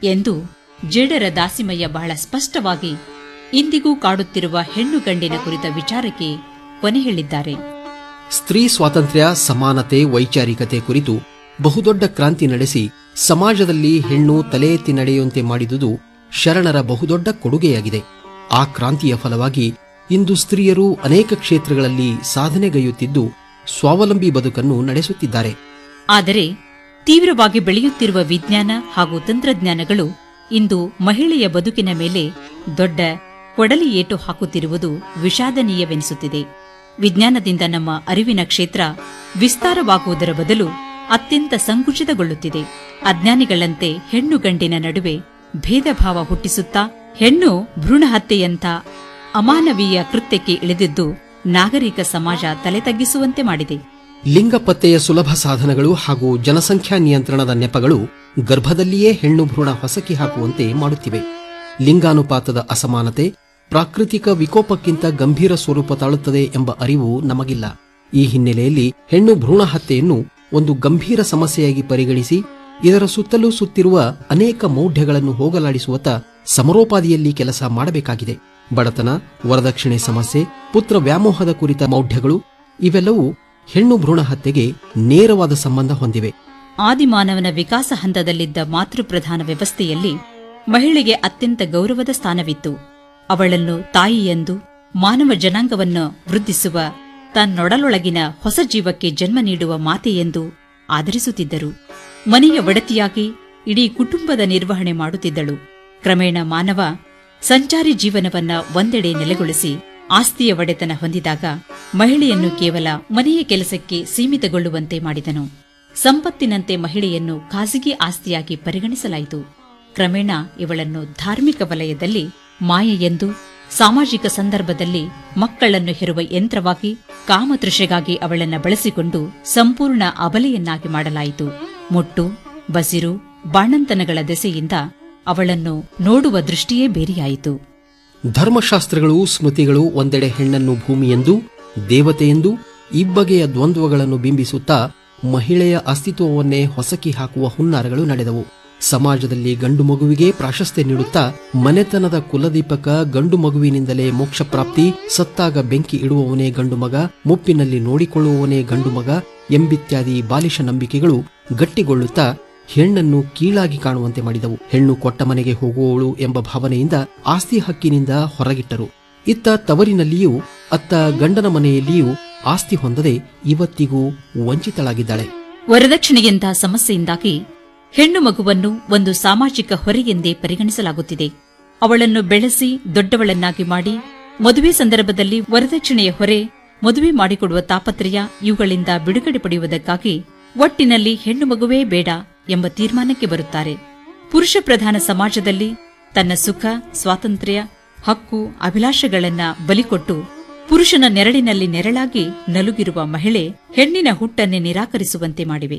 ಎಂದು ಜೇಡರ ದಾಸಿಮಯ್ಯ ಬಹಳ ಸ್ಪಷ್ಟವಾಗಿ ಇಂದಿಗೂ ಕಾಡುತ್ತಿರುವ ಹೆಣ್ಣು ಗಂಡಿನ ಕುರಿತ ವಿಚಾರಕ್ಕೆ ಕೊನೆ ಹೇಳಿದ್ದಾರೆ ಸ್ತ್ರೀ ಸ್ವಾತಂತ್ರ್ಯ ಸಮಾನತೆ ವೈಚಾರಿಕತೆ ಕುರಿತು ಬಹುದೊಡ್ಡ ಕ್ರಾಂತಿ ನಡೆಸಿ ಸಮಾಜದಲ್ಲಿ ಹೆಣ್ಣು ತಲೆ ಎತ್ತಿ ನಡೆಯುವಂತೆ ಮಾಡಿದುದು ಶರಣರ ಬಹುದೊಡ್ಡ ಕೊಡುಗೆಯಾಗಿದೆ ಆ ಕ್ರಾಂತಿಯ ಫಲವಾಗಿ ಇಂದು ಸ್ತ್ರೀಯರು ಅನೇಕ ಕ್ಷೇತ್ರಗಳಲ್ಲಿ ಸಾಧನೆಗೈಯುತ್ತಿದ್ದು ಸ್ವಾವಲಂಬಿ ಬದುಕನ್ನು ನಡೆಸುತ್ತಿದ್ದಾರೆ ಆದರೆ ತೀವ್ರವಾಗಿ ಬೆಳೆಯುತ್ತಿರುವ ವಿಜ್ಞಾನ ಹಾಗೂ ತಂತ್ರಜ್ಞಾನಗಳು ಇಂದು ಮಹಿಳೆಯ ಬದುಕಿನ ಮೇಲೆ ದೊಡ್ಡ ಕೊಡಲಿ ಏಟು ಹಾಕುತ್ತಿರುವುದು ವಿಷಾದನೀಯವೆನಿಸುತ್ತಿದೆ ವಿಜ್ಞಾನದಿಂದ ನಮ್ಮ ಅರಿವಿನ ಕ್ಷೇತ್ರ ವಿಸ್ತಾರವಾಗುವುದರ ಬದಲು ಅತ್ಯಂತ ಸಂಕುಚಿತಗೊಳ್ಳುತ್ತಿದೆ ಅಜ್ಞಾನಿಗಳಂತೆ ಹೆಣ್ಣು ಗಂಡಿನ ನಡುವೆ ಭೇದ ಭಾವ ಹುಟ್ಟಿಸುತ್ತಾ ಹೆಣ್ಣು ಭ್ರೂಣ ಹತ್ಯೆಯಂಥ ಅಮಾನವೀಯ ಕೃತ್ಯಕ್ಕೆ ಇಳಿದಿದ್ದು ನಾಗರಿಕ ಸಮಾಜ ತಲೆ ತಗ್ಗಿಸುವಂತೆ ಮಾಡಿದೆ ಲಿಂಗ ಪತ್ತೆಯ ಸುಲಭ ಸಾಧನಗಳು ಹಾಗೂ ಜನಸಂಖ್ಯಾ ನಿಯಂತ್ರಣದ ನೆಪಗಳು ಗರ್ಭದಲ್ಲಿಯೇ ಹೆಣ್ಣು ಭ್ರೂಣ ಹೊಸಕಿ ಹಾಕುವಂತೆ ಮಾಡುತ್ತಿವೆ ಲಿಂಗಾನುಪಾತದ ಅಸಮಾನತೆ ಪ್ರಾಕೃತಿಕ ವಿಕೋಪಕ್ಕಿಂತ ಗಂಭೀರ ಸ್ವರೂಪ ತಾಳುತ್ತದೆ ಎಂಬ ಅರಿವು ನಮಗಿಲ್ಲ ಈ ಹಿನ್ನೆಲೆಯಲ್ಲಿ ಹೆಣ್ಣು ಭ್ರೂಣ ಹತ್ಯೆಯನ್ನು ಒಂದು ಗಂಭೀರ ಸಮಸ್ಯೆಯಾಗಿ ಪರಿಗಣಿಸಿ ಇದರ ಸುತ್ತಲೂ ಸುತ್ತಿರುವ ಅನೇಕ ಮೌಢ್ಯಗಳನ್ನು ಹೋಗಲಾಡಿಸುವತ್ತ ಸಮರೋಪಾದಿಯಲ್ಲಿ ಕೆಲಸ ಮಾಡಬೇಕಾಗಿದೆ ಬಡತನ ವರದಕ್ಷಿಣೆ ಸಮಸ್ಯೆ ಪುತ್ರ ವ್ಯಾಮೋಹದ ಕುರಿತ ಮೌಢ್ಯಗಳು ಇವೆಲ್ಲವೂ ಹೆಣ್ಣು ಭ್ರೂಣ ಹತ್ಯೆಗೆ ನೇರವಾದ ಸಂಬಂಧ ಹೊಂದಿವೆ ಆದಿಮಾನವನ ವಿಕಾಸ ಹಂತದಲ್ಲಿದ್ದ ಮಾತೃಪ್ರಧಾನ ವ್ಯವಸ್ಥೆಯಲ್ಲಿ ಮಹಿಳೆಗೆ ಅತ್ಯಂತ ಗೌರವದ ಸ್ಥಾನವಿತ್ತು ಅವಳನ್ನು ತಾಯಿಯೆಂದು ಮಾನವ ಜನಾಂಗವನ್ನು ವೃದ್ಧಿಸುವ ತನ್ನೊಡಲೊಳಗಿನ ಹೊಸ ಜೀವಕ್ಕೆ ಜನ್ಮ ನೀಡುವ ಮಾತೆಯೆಂದು ಆದರಿಸುತ್ತಿದ್ದರು ಮನೆಯ ಒಡತಿಯಾಗಿ ಇಡೀ ಕುಟುಂಬದ ನಿರ್ವಹಣೆ ಮಾಡುತ್ತಿದ್ದಳು ಕ್ರಮೇಣ ಮಾನವ ಸಂಚಾರಿ ಜೀವನವನ್ನ ಒಂದೆಡೆ ನೆಲೆಗೊಳಿಸಿ ಆಸ್ತಿಯ ಒಡೆತನ ಹೊಂದಿದಾಗ ಮಹಿಳೆಯನ್ನು ಕೇವಲ ಮನೆಯ ಕೆಲಸಕ್ಕೆ ಸೀಮಿತಗೊಳ್ಳುವಂತೆ ಮಾಡಿದನು ಸಂಪತ್ತಿನಂತೆ ಮಹಿಳೆಯನ್ನು ಖಾಸಗಿ ಆಸ್ತಿಯಾಗಿ ಪರಿಗಣಿಸಲಾಯಿತು ಕ್ರಮೇಣ ಇವಳನ್ನು ಧಾರ್ಮಿಕ ವಲಯದಲ್ಲಿ ಮಾಯೆಯೆಂದು ಸಾಮಾಜಿಕ ಸಂದರ್ಭದಲ್ಲಿ ಮಕ್ಕಳನ್ನು ಹೆರುವ ಯಂತ್ರವಾಗಿ ಕಾಮತೃಷೆಗಾಗಿ ಅವಳನ್ನು ಬಳಸಿಕೊಂಡು ಸಂಪೂರ್ಣ ಅಬಲೆಯನ್ನಾಗಿ ಮಾಡಲಾಯಿತು ಮುಟ್ಟು ಬಸಿರು ಬಾಣಂತನಗಳ ದೆಸೆಯಿಂದ ಅವಳನ್ನು ನೋಡುವ ದೃಷ್ಟಿಯೇ ಬೇರೆಯಾಯಿತು ಧರ್ಮಶಾಸ್ತ್ರಗಳು ಸ್ಮೃತಿಗಳು ಒಂದೆಡೆ ಹೆಣ್ಣನ್ನು ಭೂಮಿಯೆಂದು ದೇವತೆಯೆಂದು ಇಬ್ಬಗೆಯ ದ್ವಂದ್ವಗಳನ್ನು ಬಿಂಬಿಸುತ್ತಾ ಮಹಿಳೆಯ ಅಸ್ತಿತ್ವವನ್ನೇ ಹೊಸಕಿ ಹಾಕುವ ಹುನ್ನಾರಗಳು ನಡೆದವು ಸಮಾಜದಲ್ಲಿ ಗಂಡು ಮಗುವಿಗೆ ಪ್ರಾಶಸ್ತ್ಯ ನೀಡುತ್ತಾ ಮನೆತನದ ಕುಲದೀಪಕ ಗಂಡು ಮಗುವಿನಿಂದಲೇ ಮೋಕ್ಷ ಪ್ರಾಪ್ತಿ ಸತ್ತಾಗ ಬೆಂಕಿ ಇಡುವವನೇ ಗಂಡು ಮಗ ಮುಪ್ಪಿನಲ್ಲಿ ನೋಡಿಕೊಳ್ಳುವವನೇ ಗಂಡು ಮಗ ಎಂಬಿತ್ಯಾದಿ ಬಾಲಿಶ ನಂಬಿಕೆಗಳು ಗಟ್ಟಿಗೊಳ್ಳುತ್ತಾ ಹೆಣ್ಣನ್ನು ಕೀಳಾಗಿ ಕಾಣುವಂತೆ ಮಾಡಿದವು ಹೆಣ್ಣು ಕೊಟ್ಟ ಮನೆಗೆ ಹೋಗುವವಳು ಎಂಬ ಭಾವನೆಯಿಂದ ಆಸ್ತಿ ಹಕ್ಕಿನಿಂದ ಹೊರಗಿಟ್ಟರು ಇತ್ತ ತವರಿನಲ್ಲಿಯೂ ಅತ್ತ ಗಂಡನ ಮನೆಯಲ್ಲಿಯೂ ಆಸ್ತಿ ಹೊಂದದೆ ಇವತ್ತಿಗೂ ವಂಚಿತಳಾಗಿದ್ದಾಳೆ ವರದಕ್ಷಿಣೆಯಂತಹ ಸಮಸ್ಯೆಯಿಂದಾಗಿ ಹೆಣ್ಣು ಮಗುವನ್ನು ಒಂದು ಸಾಮಾಜಿಕ ಹೊರೆಯೆಂದೇ ಪರಿಗಣಿಸಲಾಗುತ್ತಿದೆ ಅವಳನ್ನು ಬೆಳೆಸಿ ದೊಡ್ಡವಳನ್ನಾಗಿ ಮಾಡಿ ಮದುವೆ ಸಂದರ್ಭದಲ್ಲಿ ವರದಕ್ಷಿಣೆಯ ಹೊರೆ ಮದುವೆ ಮಾಡಿಕೊಡುವ ತಾಪತ್ರಯ ಇವುಗಳಿಂದ ಬಿಡುಗಡೆ ಪಡೆಯುವುದಕ್ಕಾಗಿ ಒಟ್ಟಿನಲ್ಲಿ ಹೆಣ್ಣು ಮಗುವೇ ಬೇಡ ಎಂಬ ತೀರ್ಮಾನಕ್ಕೆ ಬರುತ್ತಾರೆ ಪುರುಷ ಪ್ರಧಾನ ಸಮಾಜದಲ್ಲಿ ತನ್ನ ಸುಖ ಸ್ವಾತಂತ್ರ್ಯ ಹಕ್ಕು ಅಭಿಲಾಷೆಗಳನ್ನ ಬಲಿಕೊಟ್ಟು ಪುರುಷನ ನೆರಳಿನಲ್ಲಿ ನೆರಳಾಗಿ ನಲುಗಿರುವ ಮಹಿಳೆ ಹೆಣ್ಣಿನ ಹುಟ್ಟನ್ನೇ ನಿರಾಕರಿಸುವಂತೆ ಮಾಡಿವೆ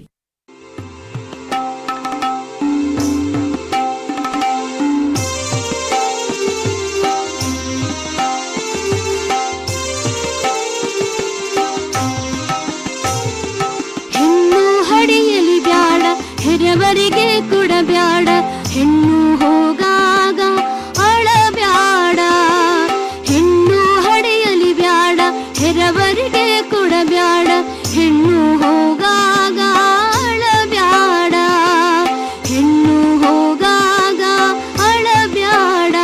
ಹೆಣ್ಣು ಹಡೆಯಲಿ ಬ್ಯಾಡ ಹೆರವರಿಗೆ ಕೊಡಬ್ಯಾಡ ಹೆಣ್ಣು ಹೋಗಾಗ ಅಳಬ್ಯಾಡ ಹೆಣ್ಣು ಹಡೆಯಲಿ ಬ್ಯಾಡ ಹೆರವರಿಗೆ ಕೊಡಬ್ಯಾಡ ಹೆಣ್ಣು ಹೋಗಾಗ ಅಳಬ್ಯಾಡ ಹೆಣ್ಣು ಹೋಗಾಗ ಅಳಬ್ಯಾಡ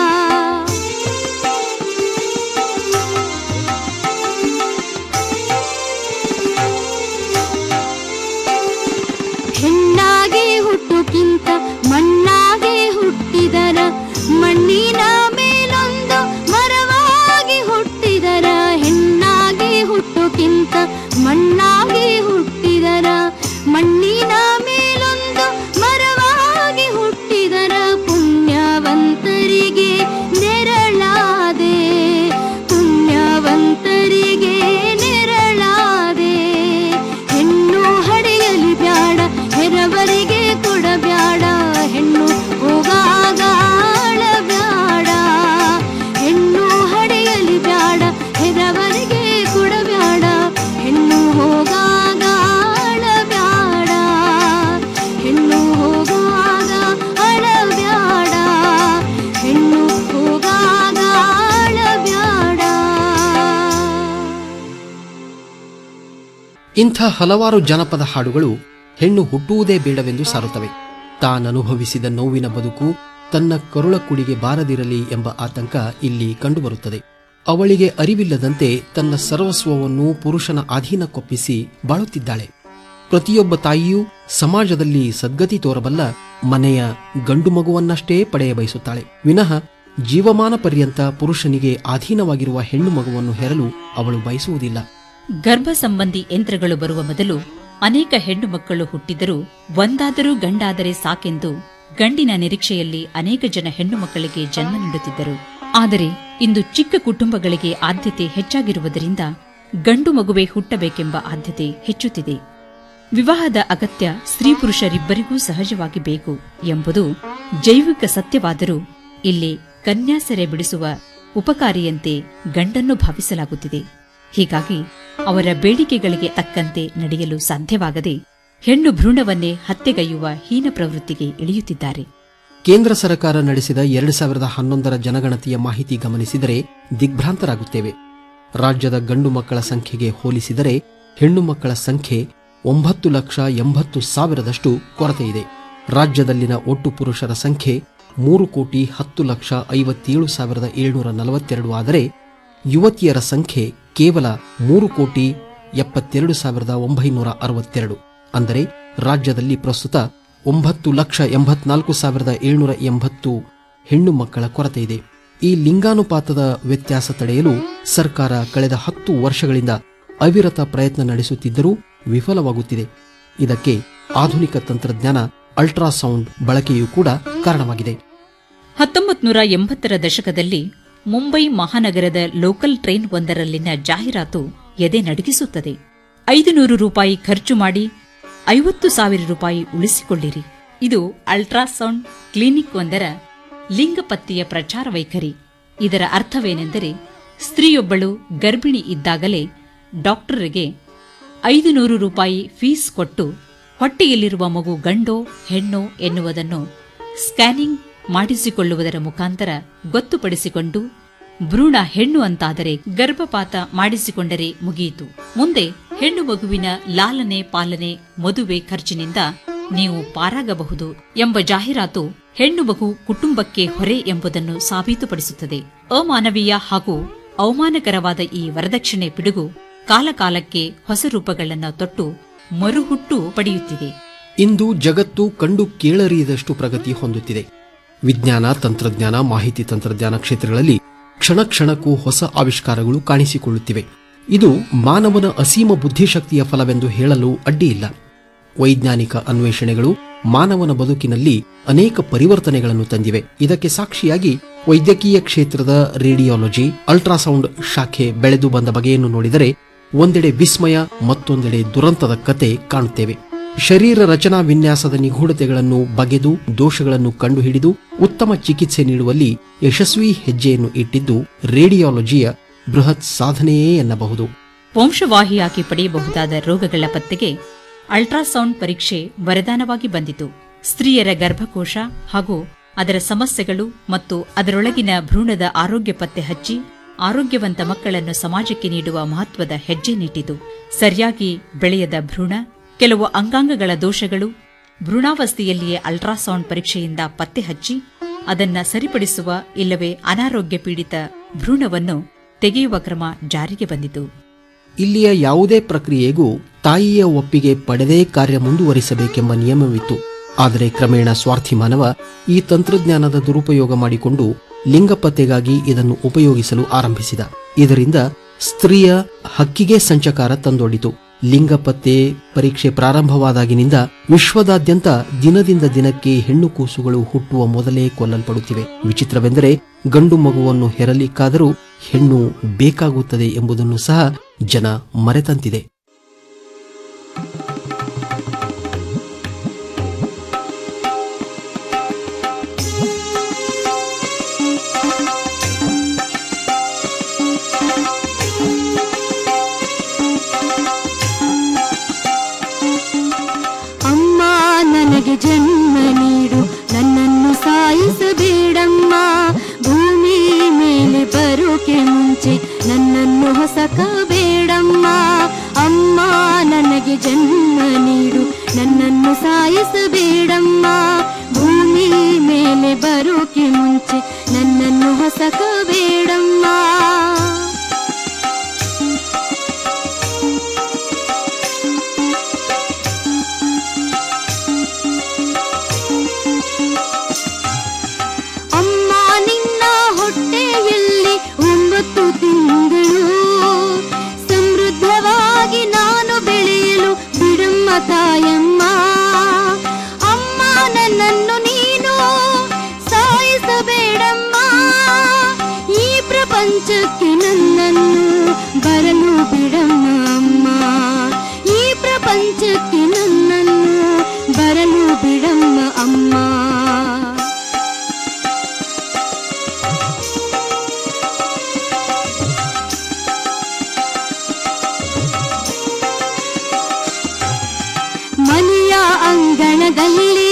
ಹೆಣ್ಣಾಗಿ ಹುಟ್ಟುಕ್ಕಿಂತ ಮಣ್ಣಾಗಿ ಹುಟ್ಟಿದರ ಮಣ್ಣಿನ ಮೇಲೊಂದು ಮರವಾಗಿ ಹುಟ್ಟಿದರ ಹೆಣ್ಣಾಗಿ ಹುಟ್ಟುಕ್ಕಿಂತ ಮಣ್ಣಾಗಿ ಹುಟ್ಟಿದರ ಮಣ್ಣಿನ ಮೇಲೊಂದು ಮರವಾಗಿ ಹುಟ್ಟಿದರ ಪುಣ್ಯವಂತರಿಗೆ ನೆರಳಾದೆ ಪುಣ್ಯವಂತರಿಗೆ ನೆರಳಾದೆ ಹೆಣ್ಣು ಹಡೆಯಲಿ ಬ್ಯಾಡ ಹೆರವರಿಗೆ ಕೊಡಬ್ಯಾಡ ಹೆಣ್ಣು ಹೋಗಾಗ ಅಳಬ್ಯಾಡ ಇಂಥ ಹಲವಾರು ಜನಪದ ಹಾಡುಗಳು ಹೆಣ್ಣು ಹುಟ್ಟುವುದೇ ಬೇಡವೆಂದು ಸಾರುತ್ತವೆ ತಾನನುಭವಿಸಿದ ನೋವಿನ ಬದುಕು ತನ್ನ ಕರುಳ ಕುಡಿಗೆ ಬಾರದಿರಲಿ ಎಂಬ ಆತಂಕ ಇಲ್ಲಿ ಕಂಡುಬರುತ್ತದೆ ಅವಳಿಗೆ ಅರಿವಿಲ್ಲದಂತೆ ತನ್ನ ಸರ್ವಸ್ವವನ್ನು ಪುರುಷನ ಅಧೀನಕ್ಕೊಪ್ಪಿಸಿ ಬಾಳುತ್ತಿದ್ದಾಳೆ ಪ್ರತಿಯೊಬ್ಬ ತಾಯಿಯೂ ಸಮಾಜದಲ್ಲಿ ಸದ್ಗತಿ ತೋರಬಲ್ಲ ಮನೆಯ ಗಂಡು ಮಗುವನ್ನಷ್ಟೇ ಪಡೆಯ ಬಯಸುತ್ತಾಳೆ ವಿನಃ ಜೀವಮಾನ ಪರ್ಯಂತ ಪುರುಷನಿಗೆ ಅಧೀನವಾಗಿರುವ ಹೆಣ್ಣು ಮಗುವನ್ನು ಹೆರಲು ಅವಳು ಬಯಸುವುದಿಲ್ಲ ಗರ್ಭ ಸಂಬಂಧಿ ಯಂತ್ರಗಳು ಬರುವ ಮೊದಲು ಅನೇಕ ಹೆಣ್ಣು ಮಕ್ಕಳು ಹುಟ್ಟಿದರೂ ಒಂದಾದರೂ ಗಂಡಾದರೆ ಸಾಕೆಂದು ಗಂಡಿನ ನಿರೀಕ್ಷೆಯಲ್ಲಿ ಅನೇಕ ಜನ ಹೆಣ್ಣು ಮಕ್ಕಳಿಗೆ ಜನ್ಮ ನೀಡುತ್ತಿದ್ದರು ಆದರೆ ಇಂದು ಚಿಕ್ಕ ಕುಟುಂಬಗಳಿಗೆ ಆದ್ಯತೆ ಹೆಚ್ಚಾಗಿರುವುದರಿಂದ ಗಂಡು ಮಗುವೆ ಹುಟ್ಟಬೇಕೆಂಬ ಆದ್ಯತೆ ಹೆಚ್ಚುತ್ತಿದೆ ವಿವಾಹದ ಅಗತ್ಯ ಸ್ತ್ರೀ ಪುರುಷರಿಬ್ಬರಿಗೂ ಸಹಜವಾಗಿ ಬೇಕು ಎಂಬುದು ಜೈವಿಕ ಸತ್ಯವಾದರೂ ಇಲ್ಲಿ ಕನ್ಯಾಸರೆ ಬಿಡಿಸುವ ಉಪಕಾರಿಯಂತೆ ಗಂಡನ್ನು ಭಾವಿಸಲಾಗುತ್ತಿದೆ ಹೀಗಾಗಿ ಅವರ ಬೇಡಿಕೆಗಳಿಗೆ ತಕ್ಕಂತೆ ನಡೆಯಲು ಸಾಧ್ಯವಾಗದೆ ಹೆಣ್ಣು ಭ್ರೂಣವನ್ನೇ ಹತ್ಯೆಗೈಯುವ ಹೀನ ಪ್ರವೃತ್ತಿಗೆ ಇಳಿಯುತ್ತಿದ್ದಾರೆ ಕೇಂದ್ರ ಸರ್ಕಾರ ನಡೆಸಿದ ಎರಡು ಸಾವಿರದ ಹನ್ನೊಂದರ ಜನಗಣತಿಯ ಮಾಹಿತಿ ಗಮನಿಸಿದರೆ ದಿಗ್ಭ್ರಾಂತರಾಗುತ್ತೇವೆ ರಾಜ್ಯದ ಗಂಡು ಮಕ್ಕಳ ಸಂಖ್ಯೆಗೆ ಹೋಲಿಸಿದರೆ ಹೆಣ್ಣು ಮಕ್ಕಳ ಸಂಖ್ಯೆ ಒಂಬತ್ತು ಲಕ್ಷ ಎಂಬತ್ತು ಸಾವಿರದಷ್ಟು ಕೊರತೆ ಇದೆ ರಾಜ್ಯದಲ್ಲಿನ ಒಟ್ಟು ಪುರುಷರ ಸಂಖ್ಯೆ ಮೂರು ಕೋಟಿ ಹತ್ತು ಲಕ್ಷ ಐವತ್ತೇಳು ಸಾವಿರದ ಏಳುನೂರ ನಲವತ್ತೆರಡು ಆದರೆ ಯುವತಿಯರ ಸಂಖ್ಯೆ ಕೇವಲ ಮೂರು ಕೋಟಿ ಎಪ್ಪತ್ತೆರಡು ಸಾವಿರದ ಒಂಬೈನೂರ ಅರವತ್ತೆರಡು ಅಂದರೆ ರಾಜ್ಯದಲ್ಲಿ ಪ್ರಸ್ತುತ ಒಂಬತ್ತು ಲಕ್ಷ ಎಂಬತ್ನಾಲ್ಕು ಸಾವಿರದ ಏಳ್ನೂರ ಎಂಬತ್ತು ಹೆಣ್ಣು ಮಕ್ಕಳ ಕೊರತೆ ಇದೆ ಈ ಲಿಂಗಾನುಪಾತದ ವ್ಯತ್ಯಾಸ ತಡೆಯಲು ಸರ್ಕಾರ ಕಳೆದ ಹತ್ತು ವರ್ಷಗಳಿಂದ ಅವಿರತ ಪ್ರಯತ್ನ ನಡೆಸುತ್ತಿದ್ದರೂ ವಿಫಲವಾಗುತ್ತಿದೆ ಇದಕ್ಕೆ ಆಧುನಿಕ ತಂತ್ರಜ್ಞಾನ ಅಲ್ಟ್ರಾಸೌಂಡ್ ಬಳಕೆಯೂ ಕೂಡ ಕಾರಣವಾಗಿದೆ ಹತ್ತೊಂಬತ್ತು ನೂರ ಎಂಬತ್ತರ ದಶಕದಲ್ಲಿ ಮುಂಬೈ ಮಹಾನಗರದ ಲೋಕಲ್ ಟ್ರೈನ್ ಒಂದರಲ್ಲಿನ ಜಾಹೀರಾತು ಎದೆ ನಡುಗಿಸುತ್ತದೆ ಐದು ನೂರು ರೂಪಾಯಿ ಖರ್ಚು ಮಾಡಿ ಐವತ್ತು ಸಾವಿರ ರೂಪಾಯಿ ಉಳಿಸಿಕೊಳ್ಳಿರಿ ಇದು ಅಲ್ಟ್ರಾಸೌಂಡ್ ಕ್ಲಿನಿಕ್ ಒಂದರ ಲಿಂಗ ಪತ್ತೆಯ ಪ್ರಚಾರ ವೈಖರಿ ಇದರ ಅರ್ಥವೇನೆಂದರೆ ಸ್ತ್ರೀಯೊಬ್ಬಳು ಗರ್ಭಿಣಿ ಇದ್ದಾಗಲೇ ಡಾಕ್ಟರಿಗೆ ಐದು ನೂರು ರೂಪಾಯಿ ಫೀಸ್ ಕೊಟ್ಟು ಹೊಟ್ಟೆಯಲ್ಲಿರುವ ಮಗು ಗಂಡೋ ಹೆಣ್ಣೋ ಎನ್ನುವುದನ್ನು ಸ್ಕ್ಯಾನಿಂಗ್ ಮಾಡಿಸಿಕೊಳ್ಳುವುದರ ಮುಖಾಂತರ ಗೊತ್ತುಪಡಿಸಿಕೊಂಡು ಭ್ರೂಣ ಹೆಣ್ಣು ಅಂತಾದರೆ ಗರ್ಭಪಾತ ಮಾಡಿಸಿಕೊಂಡರೆ ಮುಗಿಯಿತು ಮುಂದೆ ಹೆಣ್ಣು ಮಗುವಿನ ಲಾಲನೆ ಪಾಲನೆ ಮದುವೆ ಖರ್ಚಿನಿಂದ ನೀವು ಪಾರಾಗಬಹುದು ಎಂಬ ಜಾಹೀರಾತು ಹೆಣ್ಣು ಮಗು ಕುಟುಂಬಕ್ಕೆ ಹೊರೆ ಎಂಬುದನ್ನು ಸಾಬೀತುಪಡಿಸುತ್ತದೆ ಅಮಾನವೀಯ ಹಾಗೂ ಅವಮಾನಕರವಾದ ಈ ವರದಕ್ಷಿಣೆ ಪಿಡುಗು ಕಾಲಕಾಲಕ್ಕೆ ಹೊಸ ರೂಪಗಳನ್ನು ತೊಟ್ಟು ಮರುಹುಟ್ಟು ಪಡೆಯುತ್ತಿದೆ ಇಂದು ಜಗತ್ತು ಕಂಡು ಕೇಳರಿಯದಷ್ಟು ಪ್ರಗತಿ ಹೊಂದುತ್ತಿದೆ ವಿಜ್ಞಾನ ತಂತ್ರಜ್ಞಾನ ಮಾಹಿತಿ ತಂತ್ರಜ್ಞಾನ ಕ್ಷೇತ್ರಗಳಲ್ಲಿ ಕ್ಷಣ ಕ್ಷಣಕ್ಕೂ ಹೊಸ ಆವಿಷ್ಕಾರಗಳು ಕಾಣಿಸಿಕೊಳ್ಳುತ್ತಿವೆ ಇದು ಮಾನವನ ಅಸೀಮ ಬುದ್ಧಿಶಕ್ತಿಯ ಫಲವೆಂದು ಹೇಳಲು ಅಡ್ಡಿಯಿಲ್ಲ ವೈಜ್ಞಾನಿಕ ಅನ್ವೇಷಣೆಗಳು ಮಾನವನ ಬದುಕಿನಲ್ಲಿ ಅನೇಕ ಪರಿವರ್ತನೆಗಳನ್ನು ತಂದಿವೆ ಇದಕ್ಕೆ ಸಾಕ್ಷಿಯಾಗಿ ವೈದ್ಯಕೀಯ ಕ್ಷೇತ್ರದ ರೇಡಿಯಾಲಜಿ ಅಲ್ಟ್ರಾಸೌಂಡ್ ಶಾಖೆ ಬೆಳೆದು ಬಂದ ಬಗೆಯನ್ನು ನೋಡಿದರೆ ಒಂದೆಡೆ ವಿಸ್ಮಯ ಮತ್ತೊಂದೆಡೆ ದುರಂತದ ಕತೆ ಕಾಣುತ್ತೇವೆ ಶರೀರ ರಚನಾ ವಿನ್ಯಾಸದ ನಿಗೂಢತೆಗಳನ್ನು ಬಗೆದು ದೋಷಗಳನ್ನು ಕಂಡುಹಿಡಿದು ಉತ್ತಮ ಚಿಕಿತ್ಸೆ ನೀಡುವಲ್ಲಿ ಯಶಸ್ವಿ ಹೆಜ್ಜೆಯನ್ನು ಇಟ್ಟಿದ್ದು ರೇಡಿಯಾಲಜಿಯ ಬೃಹತ್ ಸಾಧನೆಯೇ ಎನ್ನಬಹುದು ವಂಶವಾಹಿಯಾಗಿ ಪಡೆಯಬಹುದಾದ ರೋಗಗಳ ಪತ್ತೆಗೆ ಅಲ್ಟ್ರಾಸೌಂಡ್ ಪರೀಕ್ಷೆ ವರದಾನವಾಗಿ ಬಂದಿತು ಸ್ತ್ರೀಯರ ಗರ್ಭಕೋಶ ಹಾಗೂ ಅದರ ಸಮಸ್ಯೆಗಳು ಮತ್ತು ಅದರೊಳಗಿನ ಭ್ರೂಣದ ಆರೋಗ್ಯ ಪತ್ತೆ ಹಚ್ಚಿ ಆರೋಗ್ಯವಂತ ಮಕ್ಕಳನ್ನು ಸಮಾಜಕ್ಕೆ ನೀಡುವ ಮಹತ್ವದ ಹೆಜ್ಜೆ ನೀಟಿತು ಸರಿಯಾಗಿ ಬೆಳೆಯದ ಭ್ರೂಣ ಕೆಲವು ಅಂಗಾಂಗಗಳ ದೋಷಗಳು ಭ್ರೂಣಾವಸ್ಥೆಯಲ್ಲಿಯೇ ಅಲ್ಟ್ರಾಸೌಂಡ್ ಪರೀಕ್ಷೆಯಿಂದ ಪತ್ತೆ ಹಚ್ಚಿ ಅದನ್ನ ಸರಿಪಡಿಸುವ ಇಲ್ಲವೇ ಅನಾರೋಗ್ಯ ಪೀಡಿತ ಭ್ರೂಣವನ್ನು ತೆಗೆಯುವ ಕ್ರಮ ಜಾರಿಗೆ ಬಂದಿತು ಇಲ್ಲಿಯ ಯಾವುದೇ ಪ್ರಕ್ರಿಯೆಗೂ ತಾಯಿಯ ಒಪ್ಪಿಗೆ ಪಡೆದೇ ಕಾರ್ಯ ಮುಂದುವರಿಸಬೇಕೆಂಬ ನಿಯಮವಿತ್ತು ಆದರೆ ಕ್ರಮೇಣ ಸ್ವಾರ್ಥಿ ಮಾನವ ಈ ತಂತ್ರಜ್ಞಾನದ ದುರುಪಯೋಗ ಮಾಡಿಕೊಂಡು ಲಿಂಗ ಪತ್ತೆಗಾಗಿ ಇದನ್ನು ಉಪಯೋಗಿಸಲು ಆರಂಭಿಸಿದ ಇದರಿಂದ ಸ್ತ್ರೀಯ ಹಕ್ಕಿಗೆ ಸಂಚಕಾರ ತಂದೊಡ್ಡಿತು ಲಿಂಗ ಪತ್ತೆ ಪರೀಕ್ಷೆ ಪ್ರಾರಂಭವಾದಾಗಿನಿಂದ ವಿಶ್ವದಾದ್ಯಂತ ದಿನದಿಂದ ದಿನಕ್ಕೆ ಹೆಣ್ಣು ಕೂಸುಗಳು ಹುಟ್ಟುವ ಮೊದಲೇ ಕೊಲ್ಲಲ್ಪಡುತ್ತಿವೆ ವಿಚಿತ್ರವೆಂದರೆ ಗಂಡು ಮಗುವನ್ನು ಹೆರಲಿಕ್ಕಾದರೂ ಹೆಣ್ಣು ಬೇಕಾಗುತ್ತದೆ ಎಂಬುದನ್ನು ಸಹ ಜನ ಮರೆತಂತಿದೆ ಅಮ್ಮ ನನಗೆ ಜನ್ಮ ನೀಡು ನನ್ನನ್ನು ಸಾಯಿಸಬೇಡಮ್ಮ ಭೂಮಿ ಮೇಲೆ ಬರೋಕೆ ಮುಂಚೆ ನನ್ನನ್ನು ಹೊಸಕಬೇಡಮ್ಮ ಅಮ್ಮ ನನಗೆ ಜನ್ಮ ನೀಡು ನನ್ನನ್ನು ಸಾಯಿಸಬೇಡಮ್ಮ ಭೂಮಿ ಮೇಲೆ ಬರೋಕೆ ಮುಂಚೆ ನನ್ನನ್ನು ಹೊಸಕಬೇಡಮ್ಮ ಅಮ್ಮ ನಿನ್ನ ಹೊಟ್ಟೆಯಲ್ಲಿ ಒಂಬತ್ತು ತಿಂಗಳು ಸಮೃದ್ಧವಾಗಿ ನಾನು ಬೆಳೆಯಲು ಬಿಡಮ್ಮ ತಾಯಮ್ಮ ಅಮ್ಮ ನನ್ನನ್ನು ನೀನು ಸಾಯಿಸಬೇಡಮ್ಮ ಈ ಪ್ರಪಂಚಕ್ಕೆ ನನ್ನನ್ನು ಬರಲು ಬಿಡಮ್ಮ ಅಮ್ಮ ಈ ಪ್ರಪಂಚಕ್ಕೆ ನನ್ನನ್ನು ಬರಲು ಬಿಡಮ್ಮ ಅಮ್ಮ ಮನೆಯ ಅಂಗಣದಲ್ಲಿ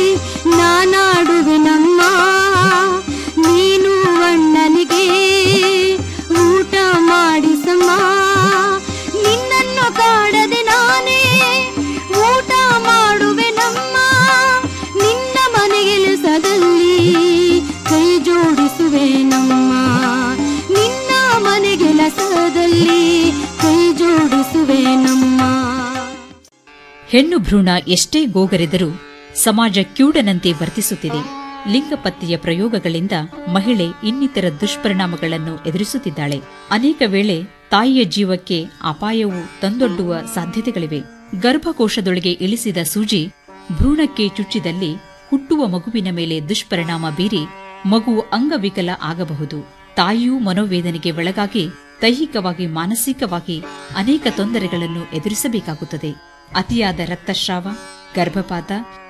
ನಾನಾಡುವೆ ನಮ್ಮ ನೀನು ಅಣ್ಣನಿಗೆ ಊಟ ಮಾಡಿಸಮ್ಮ ನಿನ್ನನ್ನು ಕಾಡದೆ ನಾನೇ ಊಟ ಮಾಡುವೆ ನಮ್ಮ ನಿನ್ನ ಮನೆಗೆಲಸದಲ್ಲಿ ಕೈ ಜೋಡಿಸುವೆ ನಮ್ಮ ನಿನ್ನ ಮನೆಗೆಲಸದಲ್ಲಿ ಕೈ ಜೋಡಿಸುವೆ ನಮ್ಮ ಹೆಣ್ಣು ಭ್ರೂಣ ಎಷ್ಟೇ ಗೋಗರೆದರೂ ಸಮಾಜ ಕ್ಯೂಡನಂತೆ ವರ್ತಿಸುತ್ತಿದೆ ಲಿಂಗಪತ್ತೆಯ ಪ್ರಯೋಗಗಳಿಂದ ಮಹಿಳೆ ಇನ್ನಿತರ ದುಷ್ಪರಿಣಾಮಗಳನ್ನು ಎದುರಿಸುತ್ತಿದ್ದಾಳೆ ಅನೇಕ ವೇಳೆ ತಾಯಿಯ ಜೀವಕ್ಕೆ ಅಪಾಯವು ತಂದೊಡ್ಡುವ ಸಾಧ್ಯತೆಗಳಿವೆ ಗರ್ಭಕೋಶದೊಳಗೆ ಇಳಿಸಿದ ಸೂಜಿ ಭ್ರೂಣಕ್ಕೆ ಚುಚ್ಚಿದಲ್ಲಿ ಹುಟ್ಟುವ ಮಗುವಿನ ಮೇಲೆ ದುಷ್ಪರಿಣಾಮ ಬೀರಿ ಮಗು ಅಂಗವಿಕಲ ಆಗಬಹುದು ತಾಯಿಯೂ ಮನೋವೇದನೆಗೆ ಒಳಗಾಗಿ ದೈಹಿಕವಾಗಿ ಮಾನಸಿಕವಾಗಿ ಅನೇಕ ತೊಂದರೆಗಳನ್ನು ಎದುರಿಸಬೇಕಾಗುತ್ತದೆ ಅತಿಯಾದ ರಕ್ತಸ್ರಾವ ಗರ್ಭಪಾತ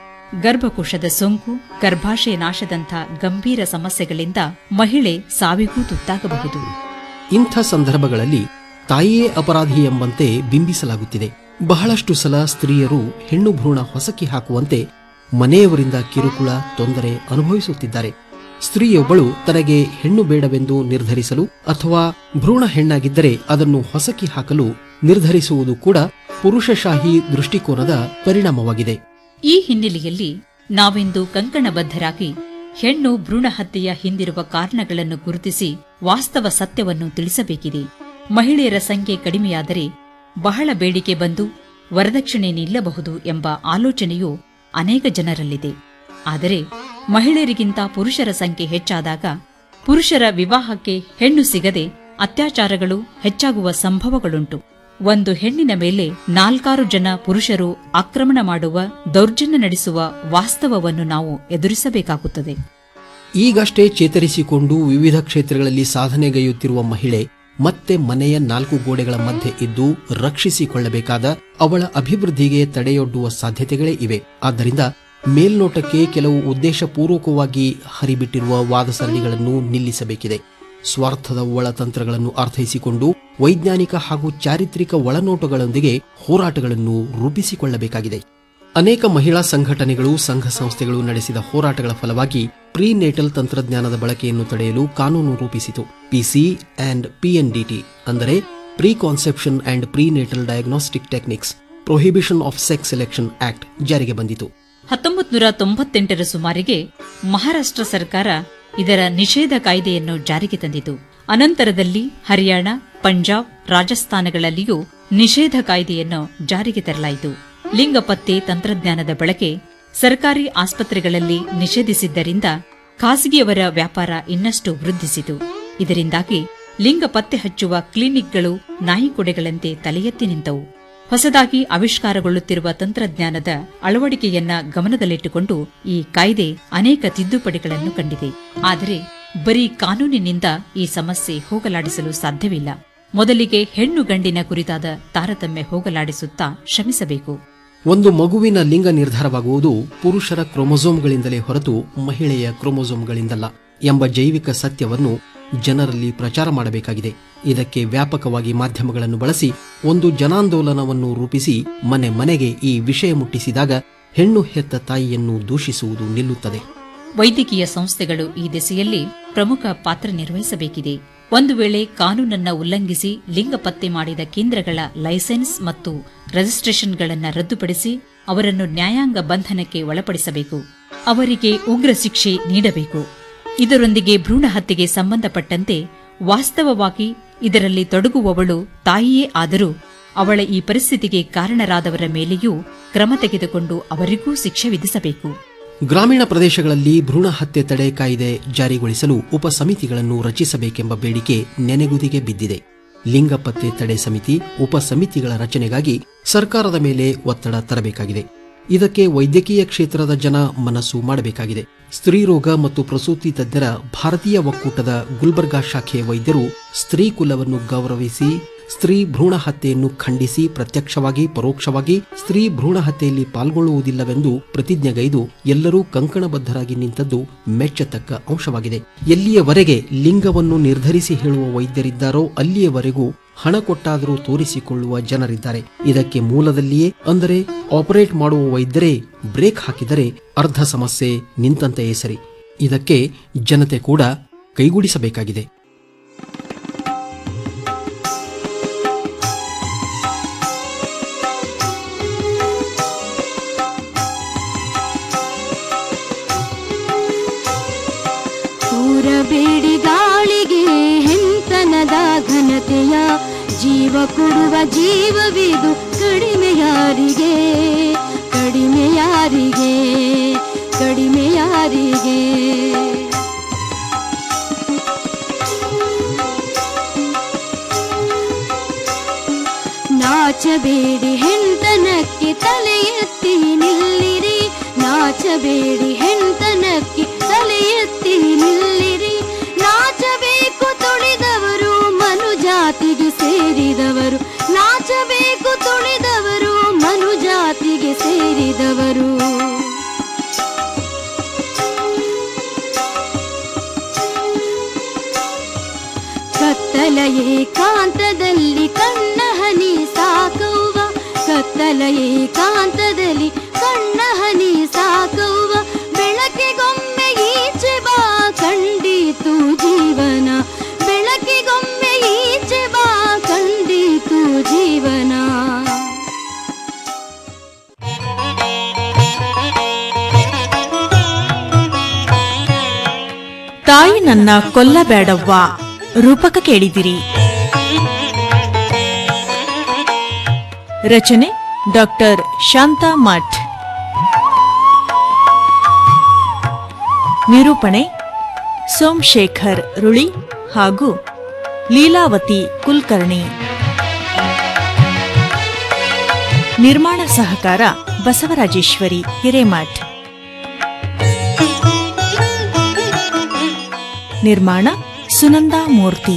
ಗರ್ಭಕೋಶದ ಸೋಂಕು ಗರ್ಭಾಶಯ ನಾಶದಂಥ ಗಂಭೀರ ಸಮಸ್ಯೆಗಳಿಂದ ಮಹಿಳೆ ಸಾವಿಗೂ ತುತ್ತಾಗಬಹುದು ಇಂಥ ಸಂದರ್ಭಗಳಲ್ಲಿ ತಾಯಿಯೇ ಅಪರಾಧಿ ಎಂಬಂತೆ ಬಿಂಬಿಸಲಾಗುತ್ತಿದೆ ಬಹಳಷ್ಟು ಸಲ ಸ್ತ್ರೀಯರು ಹೆಣ್ಣು ಭ್ರೂಣ ಹೊಸಕಿ ಹಾಕುವಂತೆ ಮನೆಯವರಿಂದ ಕಿರುಕುಳ ತೊಂದರೆ ಅನುಭವಿಸುತ್ತಿದ್ದಾರೆ ಸ್ತ್ರೀಯೊಬ್ಬಳು ತನಗೆ ಹೆಣ್ಣು ಬೇಡವೆಂದು ನಿರ್ಧರಿಸಲು ಅಥವಾ ಭ್ರೂಣ ಹೆಣ್ಣಾಗಿದ್ದರೆ ಅದನ್ನು ಹೊಸಕಿ ಹಾಕಲು ನಿರ್ಧರಿಸುವುದು ಕೂಡ ಪುರುಷಶಾಹಿ ದೃಷ್ಟಿಕೋನದ ಪರಿಣಾಮವಾಗಿದೆ ಈ ಹಿನ್ನೆಲೆಯಲ್ಲಿ ನಾವಿಂದು ಕಂಕಣಬದ್ಧರಾಗಿ ಹೆಣ್ಣು ಭ್ರೂಣ ಹತ್ಯೆಯ ಹಿಂದಿರುವ ಕಾರಣಗಳನ್ನು ಗುರುತಿಸಿ ವಾಸ್ತವ ಸತ್ಯವನ್ನು ತಿಳಿಸಬೇಕಿದೆ ಮಹಿಳೆಯರ ಸಂಖ್ಯೆ ಕಡಿಮೆಯಾದರೆ ಬಹಳ ಬೇಡಿಕೆ ಬಂದು ವರದಕ್ಷಿಣೆ ನಿಲ್ಲಬಹುದು ಎಂಬ ಆಲೋಚನೆಯು ಅನೇಕ ಜನರಲ್ಲಿದೆ ಆದರೆ ಮಹಿಳೆಯರಿಗಿಂತ ಪುರುಷರ ಸಂಖ್ಯೆ ಹೆಚ್ಚಾದಾಗ ಪುರುಷರ ವಿವಾಹಕ್ಕೆ ಹೆಣ್ಣು ಸಿಗದೆ ಅತ್ಯಾಚಾರಗಳು ಹೆಚ್ಚಾಗುವ ಸಂಭವಗಳುಂಟು ಒಂದು ಹೆಣ್ಣಿನ ಮೇಲೆ ನಾಲ್ಕಾರು ಜನ ಪುರುಷರು ಆಕ್ರಮಣ ಮಾಡುವ ದೌರ್ಜನ್ಯ ನಡೆಸುವ ವಾಸ್ತವವನ್ನು ನಾವು ಎದುರಿಸಬೇಕಾಗುತ್ತದೆ ಈಗಷ್ಟೇ ಚೇತರಿಸಿಕೊಂಡು ವಿವಿಧ ಕ್ಷೇತ್ರಗಳಲ್ಲಿ ಸಾಧನೆಗೈಯುತ್ತಿರುವ ಮಹಿಳೆ ಮತ್ತೆ ಮನೆಯ ನಾಲ್ಕು ಗೋಡೆಗಳ ಮಧ್ಯೆ ಇದ್ದು ರಕ್ಷಿಸಿಕೊಳ್ಳಬೇಕಾದ ಅವಳ ಅಭಿವೃದ್ಧಿಗೆ ತಡೆಯೊಡ್ಡುವ ಸಾಧ್ಯತೆಗಳೇ ಇವೆ ಆದ್ದರಿಂದ ಮೇಲ್ನೋಟಕ್ಕೆ ಕೆಲವು ಉದ್ದೇಶಪೂರ್ವಕವಾಗಿ ಹರಿಬಿಟ್ಟಿರುವ ವಾದ ಸರಣಿಗಳನ್ನು ನಿಲ್ಲಿಸಬೇಕಿದೆ ಸ್ವಾರ್ಥದ ಒಳತಂತ್ರಗಳನ್ನು ಅರ್ಥೈಸಿಕೊಂಡು ವೈಜ್ಞಾನಿಕ ಹಾಗೂ ಚಾರಿತ್ರಿಕ ಒಳನೋಟಗಳೊಂದಿಗೆ ಹೋರಾಟಗಳನ್ನು ರೂಪಿಸಿಕೊಳ್ಳಬೇಕಾಗಿದೆ ಅನೇಕ ಮಹಿಳಾ ಸಂಘಟನೆಗಳು ಸಂಘ ಸಂಸ್ಥೆಗಳು ನಡೆಸಿದ ಹೋರಾಟಗಳ ಫಲವಾಗಿ ಪ್ರೀ ನೇಟಲ್ ತಂತ್ರಜ್ಞಾನದ ಬಳಕೆಯನ್ನು ತಡೆಯಲು ಕಾನೂನು ರೂಪಿಸಿತು ಪಿಸಿ ಅಂಡ್ ಪಿಎನ್ಡಿಟಿ ಅಂದರೆ preconception and prenatal diagnostic techniques prohibition of sex selection act ಜಾರಿಗೆ ಬಂದಿತು ಹತ್ತೊಂಬತ್ತು ನೂರ ತೊಂಬತ್ತೆಂಟರ ಸುಮಾರಿಗೆ ಮಹಾರಾಷ್ಟ್ರ ಸರ್ಕಾರ ಇದರ ನಿಷೇಧ ಕಾಯ್ದೆಯನ್ನು ಜಾರಿಗೆ ತಂದಿತು ಅನಂತರದಲ್ಲಿ ಹರಿಯಾಣ ಪಂಜಾಬ್ ರಾಜಸ್ಥಾನಗಳಲ್ಲಿಯೂ ನಿಷೇಧ ಕಾಯ್ದೆಯನ್ನು ಜಾರಿಗೆ ತರಲಾಯಿತು ಲಿಂಗ ಪತ್ತೆ ತಂತ್ರಜ್ಞಾನದ ಬಳಕೆ ಸರ್ಕಾರಿ ಆಸ್ಪತ್ರೆಗಳಲ್ಲಿ ನಿಷೇಧಿಸಿದ್ದರಿಂದ ಖಾಸಗಿಯವರ ವ್ಯಾಪಾರ ಇನ್ನಷ್ಟು ವೃದ್ಧಿಸಿತು ಇದರಿಂದಾಗಿ ಲಿಂಗ ಪತ್ತೆ ಹಚ್ಚುವ ಕ್ಲಿನಿಕ್ಗಳು ನಾಯಿಕೊಡೆಗಳಂತೆ ತಲೆ ಎತ್ತಿ ನಿಂತವು ಹೊಸದಾಗಿ ಆವಿಷ್ಕಾರಗೊಳ್ಳುತ್ತಿರುವ ತಂತ್ರಜ್ಞಾನದ ಅಳವಡಿಕೆಯನ್ನ ಗಮನದಲ್ಲಿಟ್ಟುಕೊಂಡು ಈ ಕಾಯ್ದೆ ಅನೇಕ ತಿದ್ದುಪಡಿಗಳನ್ನು ಕಂಡಿದೆ ಆದರೆ ಬರೀ ಕಾನೂನಿನಿಂದ ಈ ಸಮಸ್ಯೆ ಹೋಗಲಾಡಿಸಲು ಸಾಧ್ಯವಿಲ್ಲ ಮೊದಲಿಗೆ ಹೆಣ್ಣು ಗಂಡಿನ ಕುರಿತಾದ ತಾರತಮ್ಯ ಹೋಗಲಾಡಿಸುತ್ತಾ ಶ್ರಮಿಸಬೇಕು ಒಂದು ಮಗುವಿನ ಲಿಂಗ ನಿರ್ಧಾರವಾಗುವುದು ಪುರುಷರ ಕ್ರೋಮೊಸೋಮ್ಗಳಿಂದಲೇ ಹೊರತು ಮಹಿಳೆಯ ಕ್ರೋಮೊಸೋಮ್ಗಳಿಂದಲ್ಲ ಎಂಬ ಜೈವಿಕ ಸತ್ಯವನ್ನು ಜನರಲ್ಲಿ ಪ್ರಚಾರ ಮಾಡಬೇಕಾಗಿದೆ ಇದಕ್ಕೆ ವ್ಯಾಪಕವಾಗಿ ಮಾಧ್ಯಮಗಳನ್ನು ಬಳಸಿ ಒಂದು ಜನಾಂದೋಲನವನ್ನು ರೂಪಿಸಿ ಮನೆ ಮನೆಗೆ ಈ ವಿಷಯ ಮುಟ್ಟಿಸಿದಾಗ ಹೆಣ್ಣು ಹೆತ್ತ ತಾಯಿಯನ್ನು ದೂಷಿಸುವುದು ನಿಲ್ಲುತ್ತದೆ ವೈದ್ಯಕೀಯ ಸಂಸ್ಥೆಗಳು ಈ ದಿಸೆಯಲ್ಲಿ ಪ್ರಮುಖ ಪಾತ್ರ ನಿರ್ವಹಿಸಬೇಕಿದೆ ಒಂದು ವೇಳೆ ಕಾನೂನನ್ನ ಉಲ್ಲಂಘಿಸಿ ಲಿಂಗ ಪತ್ತೆ ಮಾಡಿದ ಕೇಂದ್ರಗಳ ಲೈಸೆನ್ಸ್ ಮತ್ತು ರಿಜಿಸ್ಟ್ರೇಷನ್ಗಳನ್ನು ರದ್ದುಪಡಿಸಿ ಅವರನ್ನು ನ್ಯಾಯಾಂಗ ಬಂಧನಕ್ಕೆ ಒಳಪಡಿಸಬೇಕು ಅವರಿಗೆ ಉಗ್ರ ಶಿಕ್ಷೆ ನೀಡಬೇಕು ಇದರೊಂದಿಗೆ ಭ್ರೂಣ ಹತ್ಯೆಗೆ ಸಂಬಂಧಪಟ್ಟಂತೆ ವಾಸ್ತವವಾಗಿ ಇದರಲ್ಲಿ ತೊಡಗುವವಳು ತಾಯಿಯೇ ಆದರೂ ಅವಳ ಈ ಪರಿಸ್ಥಿತಿಗೆ ಕಾರಣರಾದವರ ಮೇಲೆಯೂ ಕ್ರಮ ತೆಗೆದುಕೊಂಡು ಅವರಿಗೂ ಶಿಕ್ಷೆ ವಿಧಿಸಬೇಕು ಗ್ರಾಮೀಣ ಪ್ರದೇಶಗಳಲ್ಲಿ ಭ್ರೂಣ ಹತ್ಯೆ ತಡೆ ಕಾಯ್ದೆ ಜಾರಿಗೊಳಿಸಲು ಉಪಸಮಿತಿಗಳನ್ನು ರಚಿಸಬೇಕೆಂಬ ಬೇಡಿಕೆ ನೆನೆಗುದಿಗೆ ಬಿದ್ದಿದೆ ಲಿಂಗ ಪತ್ತೆ ತಡೆ ಸಮಿತಿ ಉಪಸಮಿತಿಗಳ ರಚನೆಗಾಗಿ ಸರ್ಕಾರದ ಮೇಲೆ ಒತ್ತಡ ತರಬೇಕಾಗಿದೆ ಇದಕ್ಕೆ ವೈದ್ಯಕೀಯ ಕ್ಷೇತ್ರದ ಜನ ಮನಸ್ಸು ಮಾಡಬೇಕಾಗಿದೆ ಸ್ತ್ರೀರೋಗ ಮತ್ತು ಪ್ರಸೂತಿ ತಜ್ಞರ ಭಾರತೀಯ ಒಕ್ಕೂಟದ ಗುಲ್ಬರ್ಗಾ ಶಾಖೆ ವೈದ್ಯರು ಸ್ತ್ರೀ ಕುಲವನ್ನು ಗೌರವಿಸಿ ಸ್ತ್ರೀ ಭ್ರೂಣ ಹತ್ಯೆಯನ್ನು ಖಂಡಿಸಿ ಪ್ರತ್ಯಕ್ಷವಾಗಿ ಪರೋಕ್ಷವಾಗಿ ಸ್ತ್ರೀ ಭ್ರೂಣ ಹತ್ಯೆಯಲ್ಲಿ ಪಾಲ್ಗೊಳ್ಳುವುದಿಲ್ಲವೆಂದು ಪ್ರತಿಜ್ಞೆಗೈದು ಎಲ್ಲರೂ ಕಂಕಣಬದ್ಧರಾಗಿ ನಿಂತದ್ದು ಮೆಚ್ಚತಕ್ಕ ಅಂಶವಾಗಿದೆ ಎಲ್ಲಿಯವರೆಗೆ ಲಿಂಗವನ್ನು ನಿರ್ಧರಿಸಿ ಹೇಳುವ ವೈದ್ಯರಿದ್ದಾರೋ ಅಲ್ಲಿಯವರೆಗೂ ಹಣ ಕೊಟ್ಟಾದರೂ ತೋರಿಸಿಕೊಳ್ಳುವ ಜನರಿದ್ದಾರೆ ಇದಕ್ಕೆ ಮೂಲದಲ್ಲಿಯೇ ಅಂದರೆ ಆಪರೇಟ್ ಮಾಡುವ ವೈದ್ಯರೇ ಬ್ರೇಕ್ ಹಾಕಿದರೆ ಅರ್ಧ ಸಮಸ್ಯೆ ನಿಂತಂತೆಯೇ ಸರಿ ಇದಕ್ಕೆ ಜನತೆ ಕೂಡ ಕೈಗೂಡಿಸಬೇಕಾಗಿದೆ ಕೂರಬೇಡಿ ಗಾಳಿಗೆ ಹೆಂತನದ ಘನತೆಯ ಜೀವ ಕೊಡುವ ಜೀವವಿದು ಕಡಿಮೆ ಯಾರಿಗೆ ಕಡಿಮೆ ಯಾರಿಗೆ ಕಡಿಮೆ ಯಾರಿಗೆ ನಾಚಬೇಡಿ ಹೆಂತನಕ್ಕೆ ತಲೆ ಎತ್ತಿ ನಿಲ್ಲಿರಿ ನಾಚಬೇಡಿ ಹೆಂತನಕ್ಕೆ ತಲೆ ಎತ್ತಿ ನಿಲ್ಲಿರಿ ನಾಚಬೇಕು ತುಳಿದವರು ಮನುಜಾತಿಗೆ ಸೇರಿದವರು ನಾಚಬೇಕು ತುಳಿದವರು ಮನುಜಾತಿಗೆ ಸೇರಿದವರು ಕತ್ತಲ ಏಕಾಂತದಲ್ಲಿ ಕಣ್ಣ ಹನಿ ಸಾಕುವ ಕತ್ತಲ ಏಕಾಂತದಲ್ಲಿ ಕಣ್ಣ ಹನಿ ಸಾಕುವ ಬೆಳಕಿಗೊಮ್ಮೆ ಈಚೆ ಬಾ ಕಂಡಿತು ಜೀವನ ಬೆಳಕಿಗೊಮ್ಮೆ ಈಚೆ ಬಾ ಕಂಡಿತು ಜೀವನ ತಾಯಿ ನನ್ನ ಕೊಲ್ಲಬೇಡವ್ವ ರೂಪಕ ಕೇಳಿದಿರಿ ರಚನೆ ಡಾಕ್ಟರ್ ಶಾಂತಾ ಮಠ್ ನಿರೂಪಣೆ ಸೋಮಶೇಖರ್ ರುಳಿ ಹಾಗೂ ಲೀಲಾವತಿ ಕುಲಕರ್ಣಿ ನಿರ್ಮಾಣ ಸಹಕಾರ ಬಸವರಾಜೇಶ್ವರಿ ಹಿರೇಮಠ್ ನಿರ್ಮಾಣ ಸುನಂದಾ ಮೂರ್ತಿ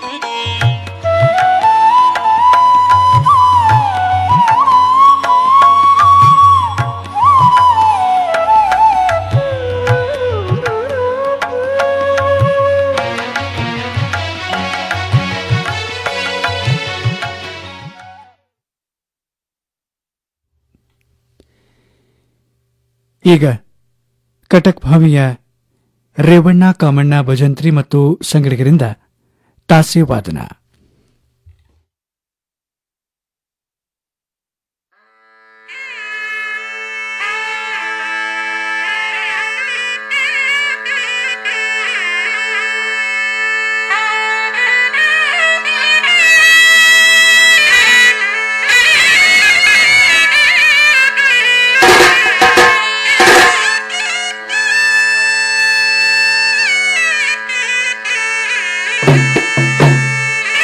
ಈಗ ಕಟಕ್ ಭಾವಿಯ ರೇವಣ್ಣ ಕಾಮಣ್ಣ ಭಜಂತ್ರಿ ಮತ್ತು ಸಂಗಡಿಗರಿಂದ ತಾಸೆ ವಾದನ ಿ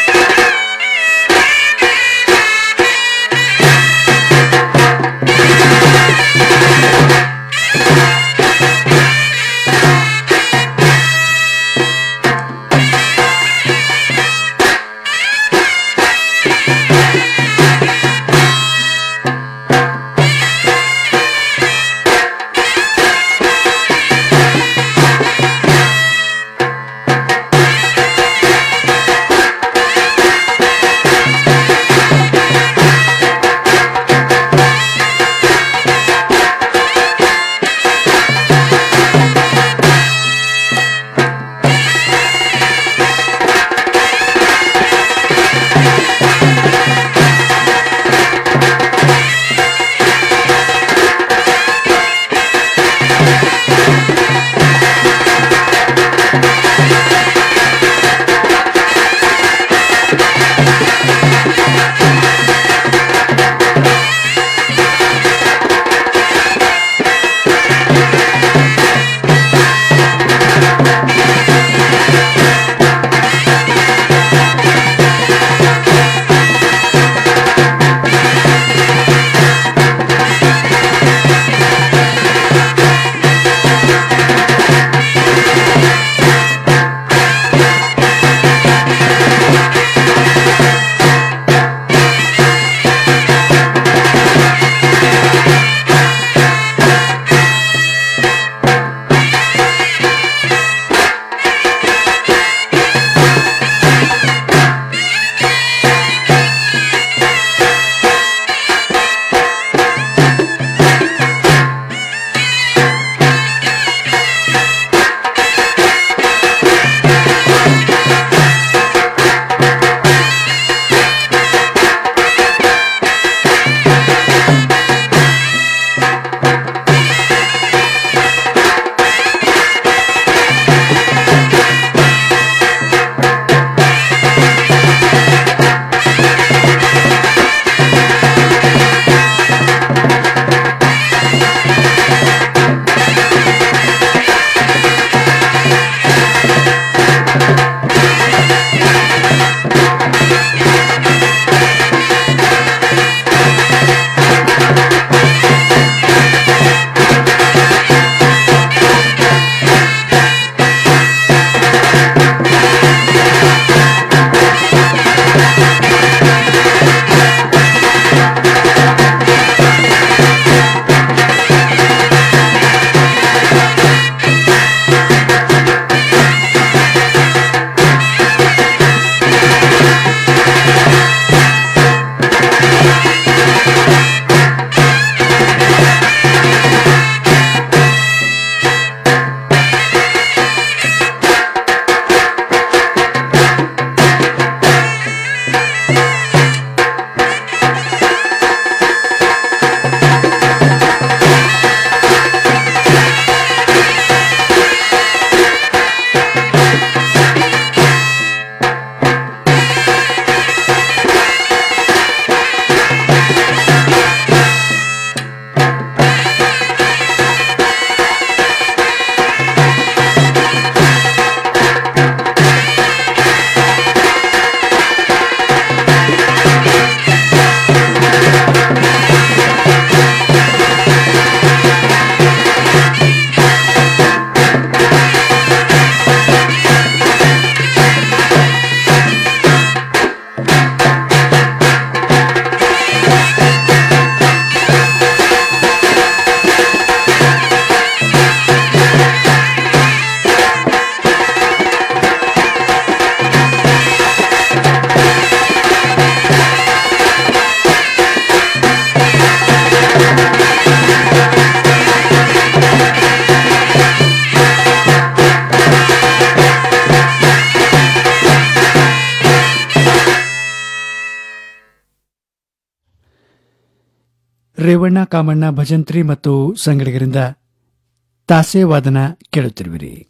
ರೇವಣ್ಣ ಕಾಮಣ್ಣ ಭಜಂತ್ರಿ ಮತ್ತು ಸಂಗಡಿಗರಿಂದ ತಾಸೆ ವಾದನ ಕೇಳುತ್ತಿರುವಿರಿ